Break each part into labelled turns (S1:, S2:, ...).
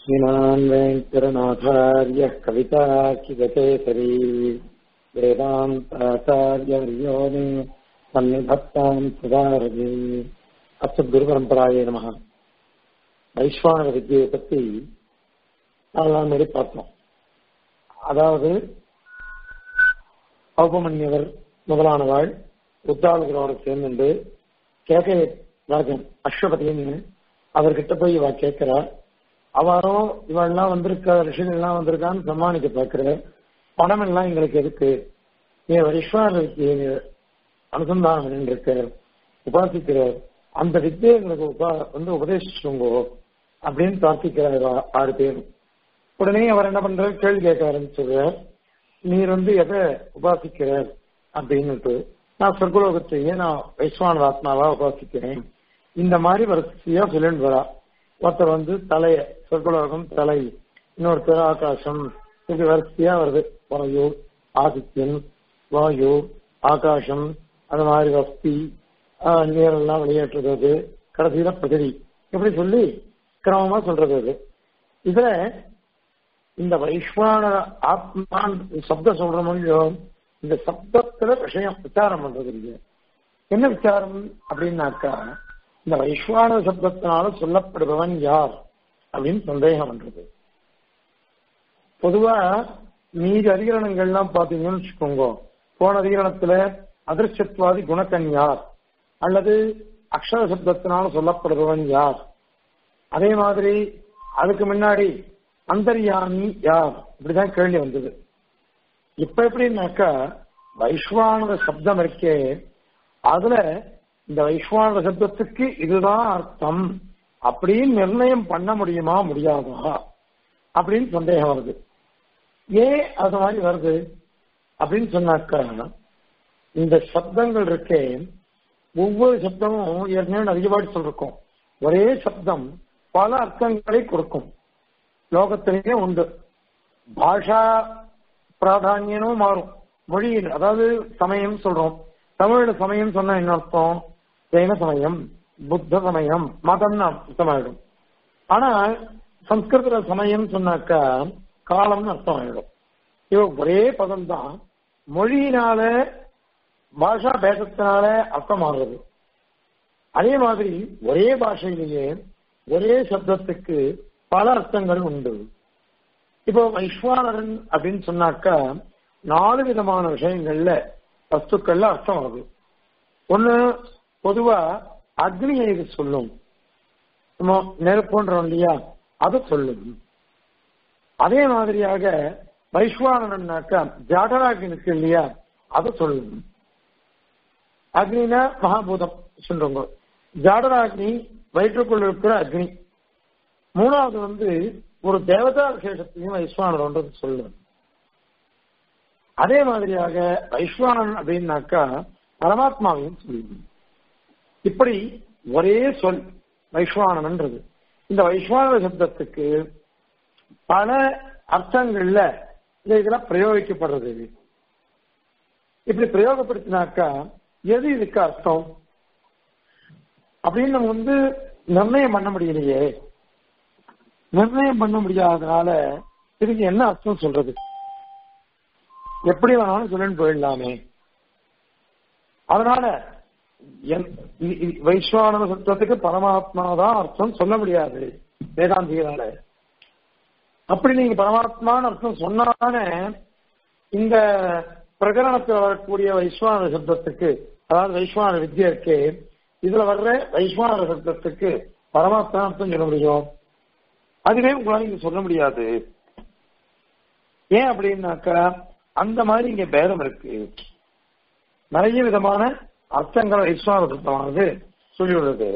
S1: श्रीमान् वेङ्कटनाथार्यः कविताकिगकेसरी वेदान्ताचार्यवर्यो मे सन्निधत्ताम् सुधारதி அச்சத் குரு பரம்பராயே நம வைஸ்வானக வித்தியை பத்தி அதெல்லாம் மாரி பார்த்தோம் அதாவது ஔபமன்யவர் முதலானவாள் உத்தாளுகளோட சேர்ந்து கேகே ராஜன் அஸ்வபதின்னு அவர்கிட்ட போய் இவ கேட்கிறா அவரோ இவெல்லாம் வந்திருக்கா ரிஷிகள் எல்லாம் வந்திருக்கான்னு சம்மானிக்க பாக்குற பணம் எல்லாம் எங்களுக்கு எதுக்கு நீ விஸ்வாரருக்கு அனுசந்தானம் இருக்க உபாசிக்கிறார் அந்த வித்தியை எங்களுக்கு உபா வந்து உபதேசிச்சுங்கோ அப்படின்னு பிரார்த்திக்கிறார் ஆறு பேரும் உடனே அவர் என்ன பண்றாரு கேள்வி கேட்க ஆரம்பிச்சுறார் நீர் வந்து எதை உபாசிக்கிறார் அப்படின்னுட்டு நான் சொர்க்கலோகத்தையே நான் வைஸ்வான ஆத்மாவா உபாசிக்கிறேன் இந்த மாதிரி வரிசையா சொல்லிட்டு வரா ஒருத்தர் வந்து தலைய சொர்க்கலோகம் தலை இன்னொருத்தர் ஆகாசம் இப்படி வரிசையா வருது வாயு ஆதித்யன் வாயு ஆகாசம் அது மாதிரி வஸ்தி நீரெல்லாம் வெளியேற்றுறது கடைசியில பிரகதி இப்படி சொல்லி கிரமமா சொல்றது அது இதுல இந்த வைஸ்வான ஆத்மான் சப்தம் சொல்ற மொழியோ இந்த சப்தத்துல விஷயம் விசாரம் பண்றது இல்லையா என்ன விசாரம் அப்படின்னாக்கா இந்த வைஸ்வான சப்தத்தினால சொல்லப்படுபவன் யார் அப்படின்னு சந்தேகம் பண்றது பொதுவா மீதி அதிகரணங்கள்லாம் பாத்தீங்கன்னு வச்சுக்கோங்க போன அதிகரணத்துல அதிர்ஷ்டத்வாதி குணக்கன் யார் அல்லது அக்ஷர சப்தத்தினால சொல்லப்படுபவன் யார் அதே மாதிரி அதுக்கு முன்னாடி அந்தர்யாமி யார் இப்படிதான் கேள்வி வந்தது இப்ப எப்படின்னாக்கா வைஸ்வானத சப்தம் இருக்கே அதுல இந்த வைஸ்வானத சப்தத்துக்கு இதுதான் அர்த்தம் அப்படின்னு நிர்ணயம் பண்ண முடியுமா முடியாதா அப்படின்னு சந்தேகம் வருது ஏன் அது மாதிரி வருது அப்படின்னு சொன்னாக்கா இந்த சப்தங்கள் இருக்கே ஒவ்வொரு சப்தமும் ஏற்கனவே அதிகபாடி சொல்லிருக்கோம் ஒரே சப்தம் பல அர்த்தங்களை கொடுக்கும் லோகத்திலேயே உண்டு பாஷா பிராதானியனும் மாறும் மொழியில் அதாவது சமயம் சொல்றோம் தமிழ்ல சமயம் சொன்னா என்ன அர்த்தம் ஜெயின சமயம் புத்த சமயம் மதம்னு அர்த்தமாயிடும் ஆனா சம்ஸ்கிருத சமயம் சொன்னாக்கா காலம்னு அர்த்தம் ஆயிடும் இவ ஒரே பதம் தான் மொழியினால பாஷா பேசத்தினால அர்த்தம் ஆகுறது அதே மாதிரி ஒரே பாஷையிலேயே ஒரே சப்தத்துக்கு பல அர்த்தங்கள் உண்டு இப்போ வைஸ்வானரன் அப்படின்னு சொன்னாக்கா நாலு விதமான விஷயங்கள்ல வஸ்துக்கள்ல அர்த்தம் ஆகுது ஒண்ணு பொதுவா அக்னியை இது சொல்லும் நம்ம நெருப்புன்றோம் இல்லையா அது சொல்லும் அதே மாதிரியாக வைஸ்வானனாக்கா ஜாடராகினுக்கு இல்லையா அது சொல்லும் அக்னினா மகாபூதம் சொல்றவங்க ஜாடராக்னி வயிற்றுக்குள் இருக்கிற அக்னி மூணாவது வந்து ஒரு தேவதா விசேஷத்தையும் வைஸ்வானர்ன்றது சொல்லுவது அதே மாதிரியாக வைஸ்வானன் அப்படின்னாக்கா பரமாத்மாவையும் சொல்லுவது இப்படி ஒரே சொல் வைஸ்வானன்ன்றது இந்த வைஸ்வான சப்தத்துக்கு பல அர்த்தங்கள்ல இந்த இதெல்லாம் பிரயோகிக்கப்படுறது இப்படி பிரயோகப்படுத்தினாக்கா எது இதுக்கு அர்த்தம் அப்படின்னு நம்ம வந்து நிர்ணயம் பண்ண முடியலையே நிர்ணயம் பண்ண முடியாதனால இதுக்கு என்ன அர்த்தம் சொல்றது எப்படி வேணாலும் சொல்லிட்டு போயிடலாமே அதனால வைஸ்வான சத்தத்துக்கு பரமாத்மா தான் அர்த்தம் சொல்ல முடியாது வேதாந்திகளால அப்படி நீங்க பரமாத்மான்னு அர்த்தம் சொன்னாதானே இந்த பிரகரணத்தில் வரக்கூடிய வைஸ்வான சப்தத்துக்கு அதாவது வைஸ்வான வித்யா இருக்கு இதுல வர்ற வைஸ்வான சப்தத்துக்கு பரமாத்மா அர்த்தம் சொல்ல முடியும் அதுவே உங்களால இங்க சொல்ல முடியாது ஏன் அப்படின்னாக்கா அந்த மாதிரி இங்க பேதம் இருக்கு நிறைய விதமான அர்த்தங்கள் வைஸ்வான சப்தமானது சொல்லிவிடுறது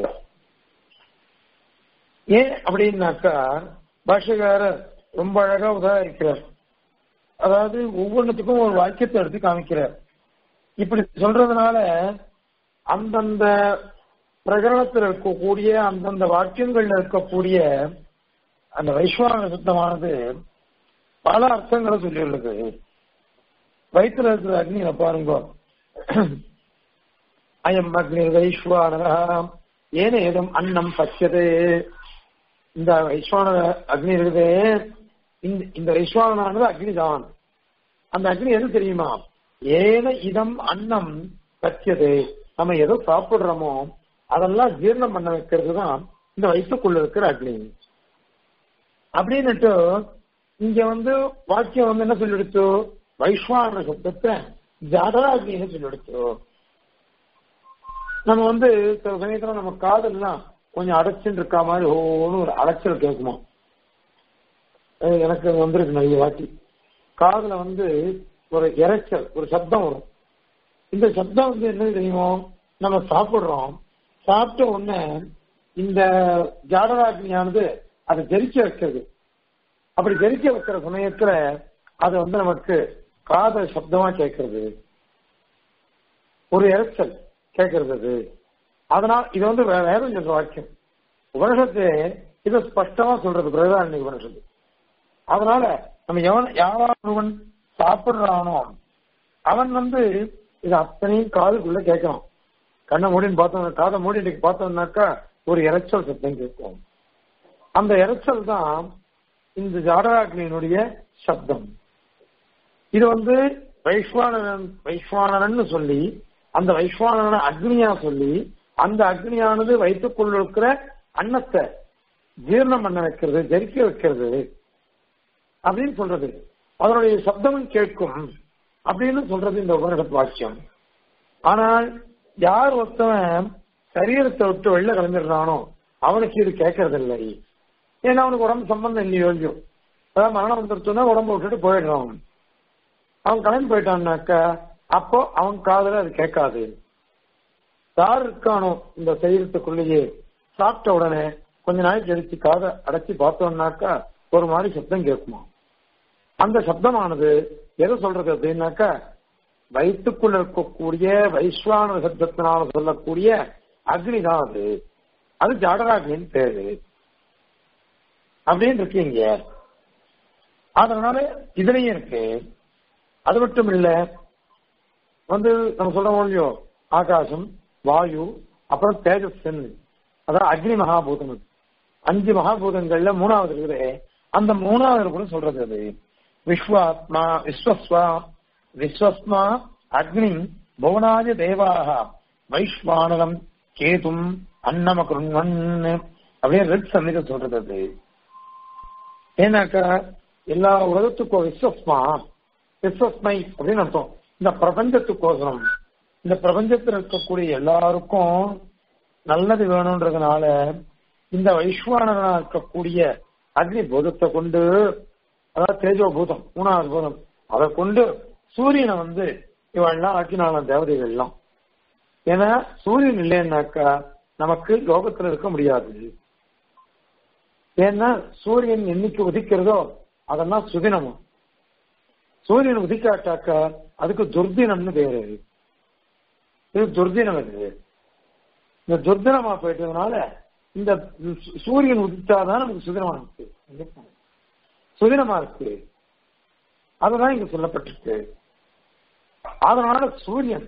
S1: ஏன் அப்படின்னாக்கா பாஷகாரர் ரொம்ப அழகா உதாரிக்கிறார் அதாவது ஒவ்வொன்றுத்துக்கும் ஒரு வாக்கியத்தை எடுத்து காமிக்கிறார் இப்படி சொல்றதுனால அந்தந்த பிரகரணத்தில் இருக்கக்கூடிய அந்தந்த வாக்கியங்கள்ல இருக்கக்கூடிய அந்த வைஸ்வான சுத்தமானது பல அர்த்தங்களை சொல்லியுள்ளது வயிற்றுல இருக்கிற அக்னியில பாருங்க அயம் அக்னி வைஸ்வானரா ஏனேதும் அன்னம் பச்சது இந்த வைஸ்வான அக்னி இருக்குதே இந்த இந்த வைஸ்வானனானது அக்னி தான் அந்த அக்னி எது தெரியுமா ஏன இதம் அன்னம் பத்தியது நம்ம எதோ சாப்பிடுறோமோ அதெல்லாம் ஜீரணம் பண்ண வைக்கிறது தான் இந்த வயிற்றுக்குள்ள இருக்கிற அக்னி அப்படின்னுட்டு இங்க வந்து வாக்கியம் வந்து என்ன சொல்லிடுச்சு வைஸ்வான சப்தத்தை ஜடராக்னின்னு சொல்லிடுச்சு நம்ம வந்து சில சமயத்துல நம்ம காதெல்லாம் கொஞ்சம் அடைச்சுட்டு இருக்கா மாதிரி ஓன்னு ஒரு அலைச்சல் கேட்குமா அது எனக்கு வந்திருக்கு நிறைய வாட்டி காதுல வந்து ஒரு இறைச்சல் ஒரு சப்தம் வரும் இந்த சப்தம் வந்து என்ன தெரியுமோ நம்ம சாப்பிடுறோம் சாப்பிட்ட உடனே இந்த ஜாடராக்னியானது அதை ஜெரிக்க வைக்கிறது அப்படி ஜெரிக்க வைக்கிற சமயத்துல அது வந்து நமக்கு காத சப்தமா கேட்கறது ஒரு இறைச்சல் கேட்கறது அது அதனால் இது வந்து வே- வேதம் சொல்ற வாக்கியம் உபனிஷத்து இதை ஸ்பஷ்டமா சொல்றது பிரதாரணி உபனிஷத்து அதனால நம்ம எவன் யாரானவன் சாப்பிடுறானோ அவன் வந்து இது அத்தனையும் காதுக்குள்ள கேட்கணும் கண்ணை மூடின்னு பார்த்தோம் காதை மூடிட்டு பார்த்தோம்னாக்கா ஒரு இரைச்சல் சத்தம் கேட்கும் அந்த இரைச்சல் தான் இந்த ஜாடராக்னியினுடைய சப்தம் இது வந்து வைஸ்வானன் வைஸ்வானனன்னு சொல்லி அந்த வைஸ்வானன அக்னியா சொல்லி அந்த அக்னியானது வயிற்றுக்குள்ள இருக்கிற அன்னத்தை ஜீரணம் பண்ண வைக்கிறது ஜெரிக்க வைக்கிறது அப்படின்னு சொல்றது அதனுடைய சப்தமும் கேட்கும் அப்படின்னு சொல்றது இந்த உபனிஷத் வாக்கியம் ஆனால் யார் ஒருத்தவன் சரீரத்தை விட்டு வெளில கிளம்பிடுறானோ அவனுக்கு இது கேட்கறது இல்லை ஏன்னா அவனுக்கு உடம்பு சம்பந்தம் இல்லையோ இல்லையோ அதாவது மரணம் வந்துருச்சுன்னா உடம்பு விட்டுட்டு போயிடுறான் அவன். அவன் கிளம்பி போயிட்டான்னாக்கா அப்போ அவன் காதுல அது கேட்காது யார் இருக்கானோ இந்த சரீரத்துக்குள்ளேயே சாப்பிட்ட உடனே கொஞ்ச நாளைக்கு கழிச்சு காதை அடைச்சி பார்த்தோம்னாக்கா ஒரு மாதிரி சப்தம் கேட்குமா அந்த சப்தமானது எதை சொல்றது அப்படின்னாக்கா வயிற்றுக்குள்ள இருக்கக்கூடிய வைஸ்வான சப்தத்தினால சொல்லக்கூடிய அக்னி தான் அது அது ஜாடராக்னின்னு பேரு அப்படின்னு இருக்கீங்க அதனால இதுலயும் இருக்கு அது மட்டும் இல்ல வந்து நம்ம சொல்றோம் இல்லையோ ஆகாசம் வாயு அப்புறம் தேஜஸ் அதான் அக்னி மகாபூதம் அது. அஞ்சு மகாபூதங்கள்ல மூணாவது இருக்குது அந்த மூணாவது கூட சொல்றது அது விஸ்வாத்மா விஸ்வஸ்வா விஸ்வஸ்மா அக்னி புவனாய தேவாக வைஸ்வானரம் கேதும் அன்னமகுருண்வன் அப்படியே ரெட் சம்மித சொல்றது அது ஏன்னாக்கா எல்லா உலகத்துக்கும் விஸ்வஸ்மா விஸ்வஸ்மை அப்படின்னு அர்த்தம் இந்த பிரபஞ்சத்துக்கோசரம் இந்த பிரபஞ்சத்தில் இருக்கக்கூடிய எல்லாருக்கும் நல்லது வேணும்ன்றதுனால இந்த வைஸ்வானரனா இருக்கக்கூடிய அக்னி பூதத்தை கொண்டு அதாவது தேஜோ பூதம் மூணாவது பூதம் அதை கொண்டு சூரியனை வந்து இவெல்லாம் ஆக்கினாலும் தேவதைகள்லாம் ஏன்னா சூரியன் இல்லைன்னாக்கா நமக்கு லோகத்துல இருக்க முடியாது ஏன்னா சூரியன் என்னைக்கு உதிக்கிறதோ அதெல்லாம் சுதினமும் சூரியன் உதிக்காட்டாக்கா அதுக்கு துர்தினம்னு பேரு இது துர்தினம் இது இந்த துர்தினமா போயிட்டதுனால இந்த சூ- சூரியன் உதித்தாதான் நமக்கு சுதினமா இருக்கு சுதினமா இருக்கு அதுதான் இங்க சொல்லப்பட்டிருக்கு அதனால சூரியன்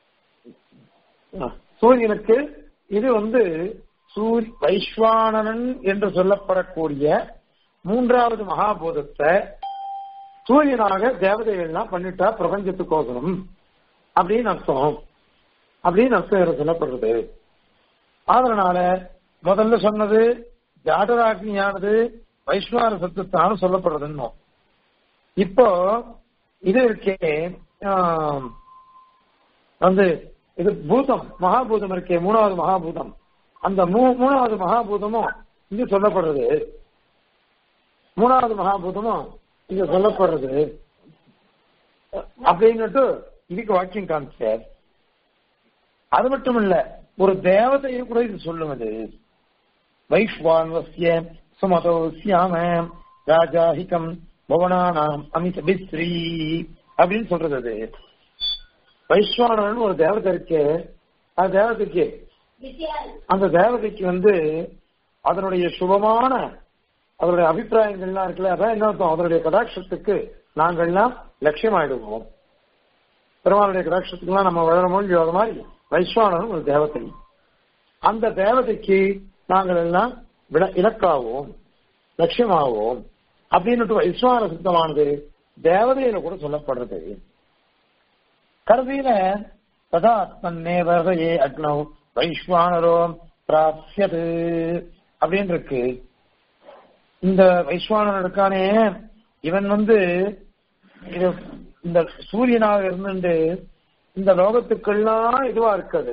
S1: சூரியனுக்கு இது வந்து சூரி வைஸ்வானனன் என்று சொல்லப்படக்கூடிய மூன்றாவது மகாபூதத்தை சூரியனாக தேவதைகள்லாம் பண்ணிட்டா பிரபஞ்சத்துக்கோசரம் அப்படின்னு அர்த்தம் அப்படின்னு அர்த்தம் இதுல சொல்லப்படுறது அதனால முதல்ல சொன்னது ஜாடராக்னியானது வைஸ்வான சத்தத்தான சொல்லப்படுறதுன்னு இப்போ இது இருக்கே ஆம், வந்து இது பூதம் மகாபூதம் இருக்கே மூணாவது மகாபூதம் அந்த மூ- மூணாவது மகாபூதமும் இங்க சொல்லப்படுறது மூணாவது மகாபூதமும் இங்க சொல்லப்படுறது அப்படின்னுட்டு இதுக்கு வாக்கியம் காமிச்சார் அது மட்டும் இல்ல ஒரு தேவதையை கூட இது சொல்லும் அது வைஷ்வான்வசிய சுமதோ சியாம ராஜாஹிகம் புவனானாம் அமித பிஸ்ரீ அப்படின்னு சொல்றது அது வைஸ்வானவன் ஒரு தேவதை இருக்கு அந்த தேவதைக்கு அந்த தேவதைக்கு வந்து அதனுடைய சுபமான அதனுடைய அபிப்பிராயங்கள்லாம் இருக்குல்ல அதான் என்ன அர்த்தம் அதனுடைய கடாட்சத்துக்கு நாங்கள்லாம் லட்சியமாயிடுவோம் பெருமானுடைய கடாட்சத்துக்குலாம் நம்ம வளரமோ இல்லையோ அது மாதிரி வைஸ்வானவன் ஒரு தேவதை அந்த தேவதைக்கு நாங்கள் எல்லாம் விட இலக்காவோம் லட்சியமாவோம் அப்படின்னு வைஸ்வான சித்தமானது தேவதையில கூட சொல்லப்படுறது கருதியில ததா தன்னே வரதையே அக்னோ வைஸ்வானரோம் பிராப்சியது அப்படின்னு இருக்கு இந்த வைஸ்வானர் இருக்கானே இவன் வந்து இது இந்த சூரியனாக இருந்துட்டு இந்த லோகத்துக்கெல்லாம் இதுவா இருக்குது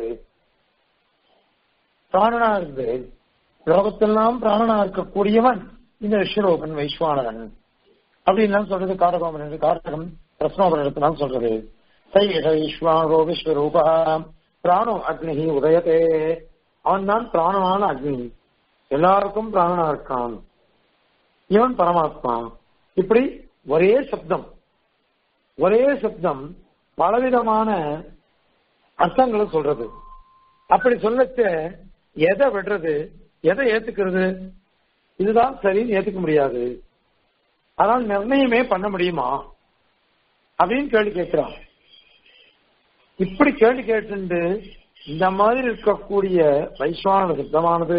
S1: பிராணனா இருந்து லோகத்தெல்லாம் பிராணனா இருக்கக்கூடியவன் இந்த விஸ்வரூபன் வைஸ்வானரன் அப்படின்னு சொல்றது காரகோமன் காரகம் பிரஸ்னோபனிடத்தான் சொல்றது சைஷ ஈஸ்வரோ விஸ்வரூபா பிராணோ அக்னி உதயத்தே அவன் தான் பிராணமான அக்னி எல்லாருக்கும் பிராணனா இருக்கான் இவன் பரமாத்மா இப்படி ஒரே சப்தம் ஒரே சப்தம் பலவிதமான அர்த்தங்களை சொல்றது அப்படி சொல்லச்ச எதை விடுறது எதை ஏத்துக்கிறது இதுதான் சரின்னு ஏத்துக்க முடியாது ஆனால் நிர்ணயமே பண்ண முடியுமா அப்படின்னு கேள்வி கேட்கிறான் இப்படி கேள்வி கேட்டு இந்த மாதிரி இருக்கக்கூடிய வைஸ்வான சித்தமானது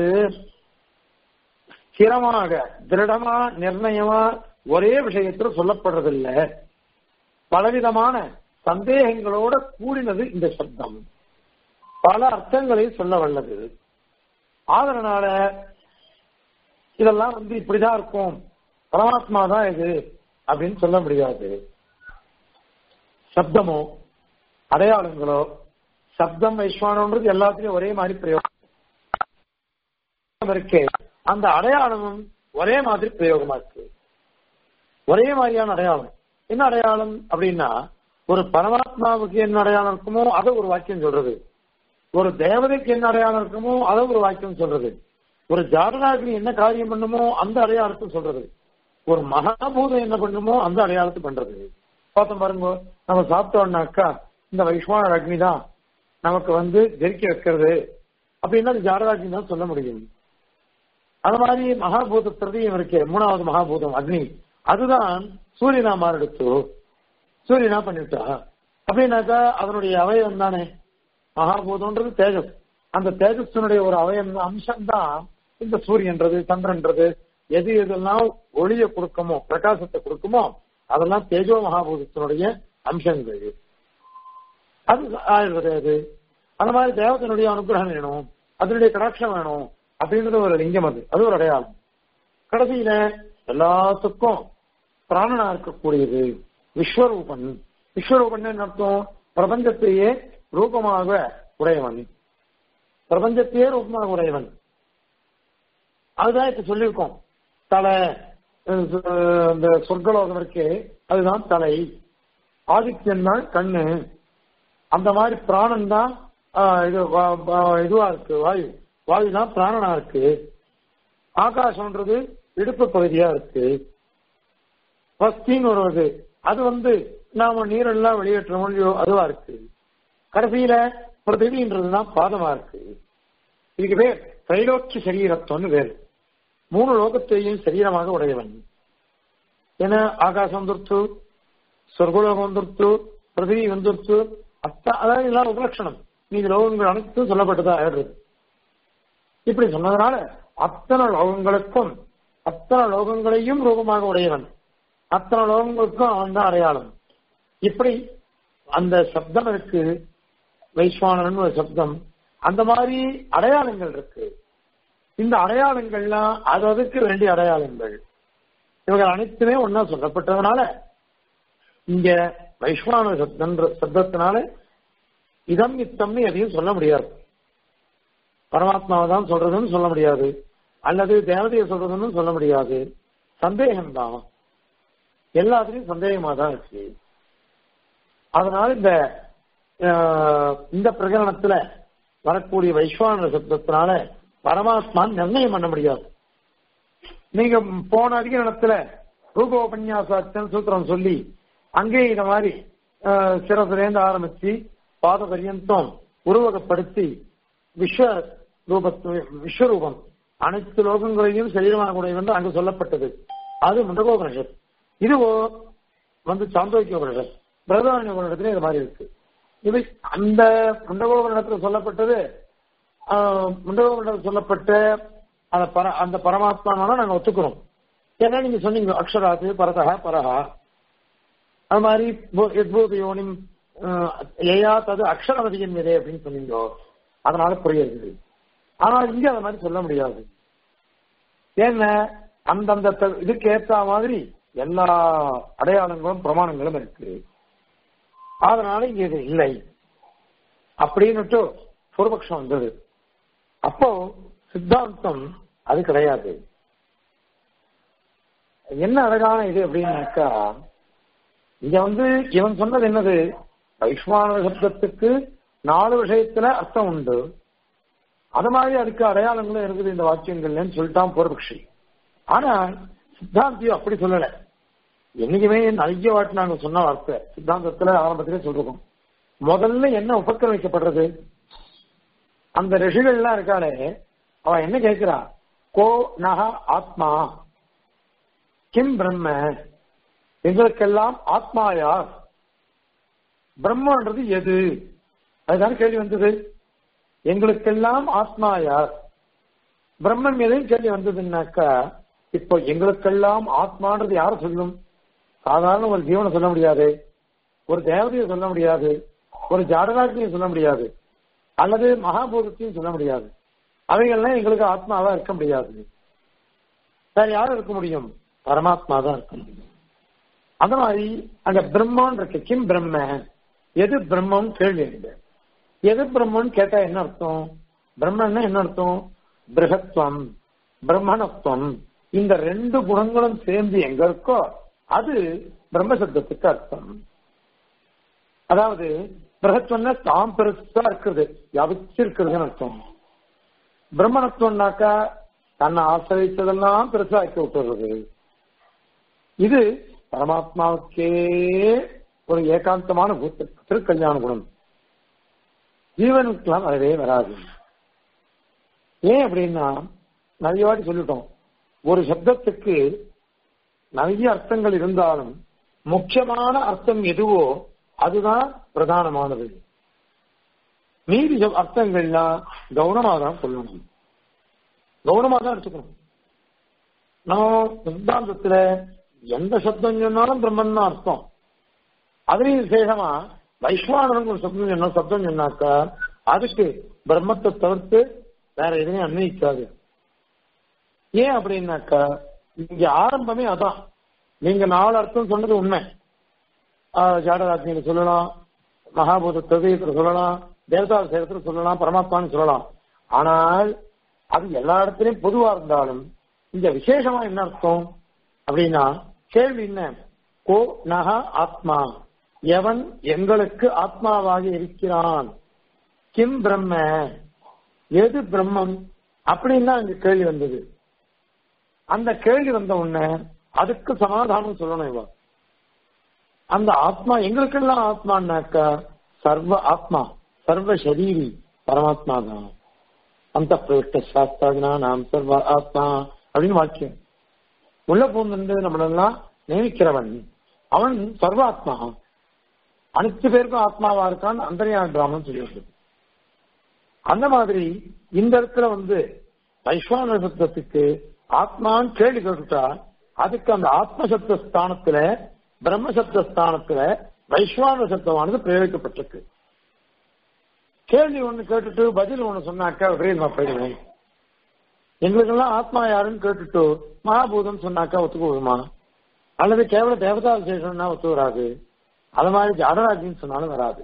S1: ஸ்திரமாக திருடமா நிர்ணயமா ஒரே விஷயத்துல சொல்லப்படுறதில்ல பலவிதமான சந்தேகங்களோட கூடினது இந்த சப்தம் பல அர்த்தங்களை சொல்ல வல்லது ஆதரனால இதெல்லாம் வந்து இப்படிதான் இருக்கும் பரமாத்மா தான் இது அப்படின்னு சொல்ல முடியாது சப்தமோ அடையாளங்களோ சப்தம் வைஸ்வானம்ன்றது எல்லாத்துலயும் ஒரே மாதிரி பிரயோகம் இருக்கு அந்த அடையாளமும் ஒரே மாதிரி பிரயோகமா இருக்கு ஒரே மாதிரியான அடையாளம் என்ன அடையாளம் அப்படின்னா ஒரு பரமாத்மாவுக்கு என்ன அடையாளம் இருக்குமோ அதை ஒரு வாக்கியம் சொல்றது ஒரு தேவதைக்கு என்ன அடையாளம் இருக்குமோ அதை ஒரு வாக்கியம் சொல்றது ஒரு ஜாதகாக்னி என்ன காரியம் பண்ணுமோ அந்த அடையாளத்தை சொல்றது ஒரு மகாபூதம் என்ன பண்ணுமோ அந்த அடையாளத்தை பண்றது பார்த்தோம் பாருங்க நம்ம சாப்பிட்டோம்னாக்கா இந்த வைஷ்வான அக்னி தான் நமக்கு வந்து ஜெரிக்க வைக்கிறது அப்படின்னா அது ஜாதகாக்னி தான் சொல்ல முடியும் அது மாதிரி மகாபூத பிரதியம் இருக்கு மூணாவது மகாபூதம் அக்னி அதுதான் சூரியனா மாறெடுத்து சூரியனா பண்ணிவிட்டா அப்படின்னாக்கா அதனுடைய அவயம் தானே மகாபூதம்ன்றது தேஜஸ் அந்த தேஜஸினுடைய ஒரு அவயம் அம்சம் தான் இந்த சூரியன்றது சந்திரன்றது எது எதெல்லாம் ஒளிய கொடுக்குமோ பிரகாசத்தை கொடுக்குமோ அதெல்லாம் தேஜோ மகாபூதத்தினுடைய அம்சங்கள் அது ஆயுர்வேத அது அந்த மாதிரி தேவதனுடைய அனுகிரகம் வேணும் அதனுடைய கடாட்சம் வேணும் அப்படின்றது ஒரு லிங்கம் அது அது ஒரு அடையாளம் கடைசியில எல்லாத்துக்கும் பிராணனா இருக்கக்கூடியது விஸ்வரூபன் விஸ்வரூபன் அர்த்தம் பிரபஞ்சத்தையே ரூபமாக உடையவன் பிரபஞ்சத்தையே ரூபமாக உடையவன் அதுதான் இப்ப சொல்லியிருக்கோம் தலை இந்த சொர்க்கலோகம் இருக்கு அதுதான் தலை ஆதித்யன் தான் கண்ணு அந்த மாதிரி பிராணன் தான் இது இதுவா இருக்கு வாயு வாயு தான் பிராணனா இருக்கு ஆகாசம்ன்றது இடுப்பு பகுதியா இருக்கு பஸ்தின்னு வருவது அது வந்து நாம நீரெல்லாம் வெளியேற்ற மொழியோ அதுவா இருக்கு கடைசியில பிருத்திவின்றதுதான் பாதமா இருக்கு இதுக்கு பேர் திரைலோக்கிய சரீரத்தம்னு பேர் மூணு லோகத்தையும் சரீரமாக உடையவன் ஏன்னா ஆகாசம் வந்துருத்து சொர்க்கலோகம் வந்துருத்து பிருத்திவி வந்துருத்து அத்த அதாவது எல்லாம் உபலட்சணம் நீங்க லோகங்கள் அனைத்தும் சொல்லப்பட்டதா ஆயிடுறது இப்படி சொன்னதுனால அத்தனை லோகங்களுக்கும் அத்தனை லோகங்களையும் ரூபமாக உடையவன் அத்தனை லோகங்களுக்கும் அவன் தான் அடையாளம் இப்படி அந்த சப்தம் இருக்கு வைஸ்வானன் ஒரு சப்தம் அந்த மாதிரி அடையாளங்கள் இருக்கு இந்த அடையாளங்கள்லாம் அது அதுக்கு வேண்டிய அடையாளங்கள் இவர்கள் அனைத்துமே ஒன்னா சொல்லப்பட்டதுனால இங்க வைஸ்வான சப்தம் சப்தத்தினால இதம் இத்தம்னு எதையும் சொல்ல முடியாது பரமாத்மாவை தான் சொல்றதுன்னு சொல்ல முடியாது அல்லது தேவதையை சொல்றதுன்னு சொல்ல முடியாது சந்தேகம்தான் எல்லாத்துலயும் சந்தேகமா தான் இருக்கு அதனால இந்த இந்த பிரகரணத்துல வரக்கூடிய வைஸ்வான சப்தத்தினால பரமாத்மா நிர்ணயம் பண்ண முடியாது நீங்க போன அதிகரணத்துல ரூபோபன்யாசாச்சன் சூத்திரம் சொல்லி அங்கே இந்த மாதிரி சிரசிலேருந்து ஆரம்பிச்சு பாத பரியந்தம் உருவகப்படுத்தி விஸ்வ ரூபத்து விஸ்வரூபம் அனைத்து லோகங்களையும் சரீரமாக கூடிய என்று அங்கு சொல்லப்பட்டது அது முண்டகோபனிஷத் இதுவோ வந்து சாந்தோக்கிய உபனிஷத் பிரதான உபனிடத்துல இது மாதிரி இருக்கு இது அந்த முண்டகோபனிடத்துல சொல்லப்பட்டது முண்டகோபனிடத்தில் சொல்லப்பட்ட அந்த பர அந்த பரமாத்மானால நாங்க ஒத்துக்கிறோம் ஏன்னா நீங்க சொன்னீங்க அக்ஷராத்து பரதா பரஹா அது மாதிரி எத்பூத யோனிம் ஏயா தது அக்ஷரவதியின் மீதே அப்படின்னு சொன்னீங்க அதனால புரியுது ஆனா இங்க அந்த மாதிரி சொல்ல முடியாது ஏன்னா அந்தந்த த- இதுக்கு ஏத்த மாதிரி எல்லா அடையாளங்களும் பிரமாணங்களும் இருக்கு அதனால இங்க இது இல்லை அப்படின்னுட்டு பூர்வபக்ஷம் வந்தது அப்போ சித்தாந்தம் அது கிடையாது என்ன அழகான இது அப்படின்னாக்கா இங்க வந்து இவன் சொன்னது என்னது வைஸ்வான சப்தத்துக்கு நாலு விஷயத்துல அர்த்தம் உண்டு அது மாதிரி அதுக்கு அடையாளங்களும் இருக்குது இந்த வாக்கியங்கள்லன்னு சொல்லிட்டான் பூர்வபக்ஷி ஆனா சித்தாந்தியம் அப்படி சொல்லல என்னைக்குமே நிறைய வாட்டி நாங்க சொன்ன வார்த்தை சித்தாந்தத்துல ஆரம்பத்திலே சொல்றோம் முதல்ல என்ன உபக்கிரமிக்கப்படுறது அந்த ரிஷிகள்லாம் இருக்காளே அவ என்ன கேட்கிறா கோ நக ஆத்மா கிம் பிரம்ம எங்களுக்கெல்லாம் ஆத்மா யார் பிரம்மன்றது எது அதுதான் கேள்வி வந்தது எங்களுக்கெல்லாம் ஆத்மா யார் பிரம்மன் எதையும் கேள்வி வந்ததுன்னாக்கா இப்போ எங்களுக்கெல்லாம் ஆத்மான்றது யார் சொல்லும் சாதாரண ஒரு ஜீவனை சொல்ல முடியாது ஒரு தேவதையை சொல்ல முடியாது ஒரு ஜாடராஜையும் சொல்ல முடியாது அல்லது மகாபூதத்தையும் சொல்ல முடியாது அவைகள்லாம் எங்களுக்கு ஆத்மாவா இருக்க முடியாது வேற யாரும் இருக்க முடியும் பரமாத்மா தான் இருக்க முடியும் அந்த மாதிரி அங்க பிரம்மன் இருக்கு கிம் பிரம்ம எது பிரம்மம் கேள்வி இருக்கு எது பிரம்மன் கேட்டா என்ன அர்த்தம் பிரம்மன்னா என்ன அர்த்தம் பிரகத்வம் பிரம்மணத்துவம் இந்த ரெண்டு குணங்களும் சேர்ந்து எங்க இருக்கோ அது பிரம்ம சப்தத்துக்கு அர்த்தம் அதாவது பிரகத்வம்னா தாம் பெருசா இருக்கிறது வியாபிச்சு இருக்கிறதுன்னு அர்த்தம் பிரம்மணத்துவம்னாக்கா தன்னை ஆசிரியத்ததெல்லாம் பெருசா ஆக்கி விட்டுறது இது பரமாத்மாவுக்கே ஒரு ஏகாந்தமான பூத்த- திருக்கல்யாண குணம் ஜீவனுக்கெல்லாம் வரவே வராது ஏன் அப்படின்னா நிறைய வாட்டி சொல்லிட்டோம் ஒரு சப்தத்துக்கு நிறைய அர்த்தங்கள் இருந்தாலும் முக்கியமான அர்த்தம் எதுவோ அதுதான் பிரதானமானது மீதி சொல் அர்த்தங்கள்லாம் கவனமா தான் சொல்லணும் கவனமா தான் எடுத்துக்கணும் நம்ம சித்தாந்தத்துல எந்த சப்தம் சொன்னாலும் பிரம்மன் தான் அர்த்தம் அதுலயும் விசேஷமா வைஸ்வானவன் ஒரு சப்தம் சொன்ன சப்தம் சொன்னாக்கா அதுக்கு பிரம்மத்தை தவிர்த்து வேற எதுவும் அன்வயிக்காது ஏன் அப்படின்னாக்கா இங்க ஆரம்பமே அதான் நீங்க நாலு அர்த்தம் சொன்னது உண்மை ஜாடராஜ்னியில சொல்லலாம் மகாபூத தொகையத்துல சொல்லலாம் தேவதா சேரத்துல சொல்லலாம் பரமாத்மான்னு சொல்லலாம் ஆனால் அது எல்லா இடத்துலயும் பொதுவா இருந்தாலும் இந்த விசேஷமா என்ன அர்த்தம் அப்படின்னா கேள்வி என்ன கோ நக ஆத்மா எவன் எங்களுக்கு ஆத்மாவாக இருக்கிறான் கிம் பிரம்ம எது பிரம்மம் அப்படின்னு அங்க கேள்வி வந்தது அந்த கேள்வி வந்த உடனே அதுக்கு சமாதானம் சொல்லணும் இவ அந்த ஆத்மா எங்களுக்கெல்லாம் ஆத்மான்னாக்கா சர்வ ஆத்மா சர்வ சரீரி பரமாத்மா தான் அந்த பிரவிஷ்ட சாஸ்திரா நாம் சர்வ ஆத்மா அப்படின்னு வாக்கியம் உள்ள பூந்து நம்மளெல்லாம் நியமிக்கிறவன் அவன் சர்வ ஆத்மா அனைத்து பேருக்கும் ஆத்மாவா இருக்கான் அந்தரியான டிராமம் சொல்லியிருக்கு அந்த மாதிரி இந்த இடத்துல வந்து வைஸ்வான சப்தத்துக்கு ஆத்மான்னு கேள்வி கேட்டுட்டா அதுக்கு அந்த ஆத்ம சப்த ஸ்தானத்துல பிரம்ம சப்த ஸ்தானத்துல வைஸ்வான சப்தமானது பிரயோகிக்கப்பட்டிருக்கு கேள்வி ஒண்ணு கேட்டுட்டு பதில் ஒண்ணு சொன்னாக்கா விரைவில் போயிடுவேன் எங்களுக்கெல்லாம் ஆத்மா யாருன்னு கேட்டுட்டு மகாபூதம் சொன்னாக்கா ஒத்துக்குவோமா அல்லது கேவல தேவதா விசேஷம்னா ஒத்து வராது அது மாதிரி ஜாடராஜின்னு சொன்னாலும் வராது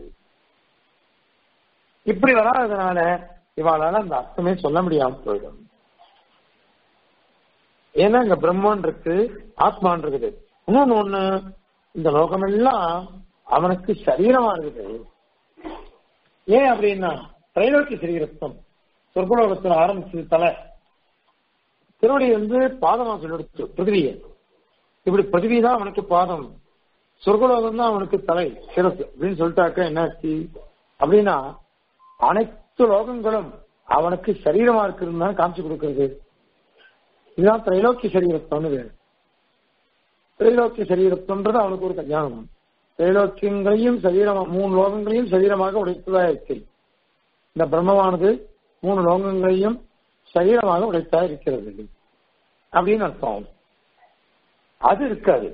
S1: இப்படி வராததுனால இவாளால அந்த அர்த்தமே சொல்ல முடியாம போயிடும் ஏன்னா இங்க பிரம்மன் இருக்கு ஆத்மான் இருக்குது இன்னொன்னு ஒண்ணு இந்த லோகமெல்லாம் அவனுக்கு சரீரமா இருக்குது ஏன் அப்படின்னா திரைலோக்கி சரீரத்தம் சொர்க்கலோகத்துல ஆரம்பிச்சது தலை திருவடி வந்து பாதமா சொல்லி பிருத்திவியை இப்படி பிருத்திவி தான் அவனுக்கு பாதம் சொர்க்கலோகம் தான் அவனுக்கு தலை சிரசு அப்படின்னு சொல்லிட்டாக்க என்னாச்சு அப்படின்னா அனைத்து லோகங்களும் அவனுக்கு சரீரமா இருக்குன்னு தான் காமிச்சு கொடுக்கறது இதுதான் திரைலோக்கிய சரீரத்தம்னு வேறு திரைலோக்கிய சரீரத்தம்ன்றது அவனுக்கு ஒரு கல்யாணம் திரைலோக்கியங்களையும் சரீரமா மூணு லோகங்களையும் சரீரமாக உடைத்ததா இருக்கு இந்த பிரம்மமானது மூணு லோகங்களையும் சரீரமாக உடைத்தா இருக்கிறது அப்படின்னு அர்த்தம் அது இருக்காது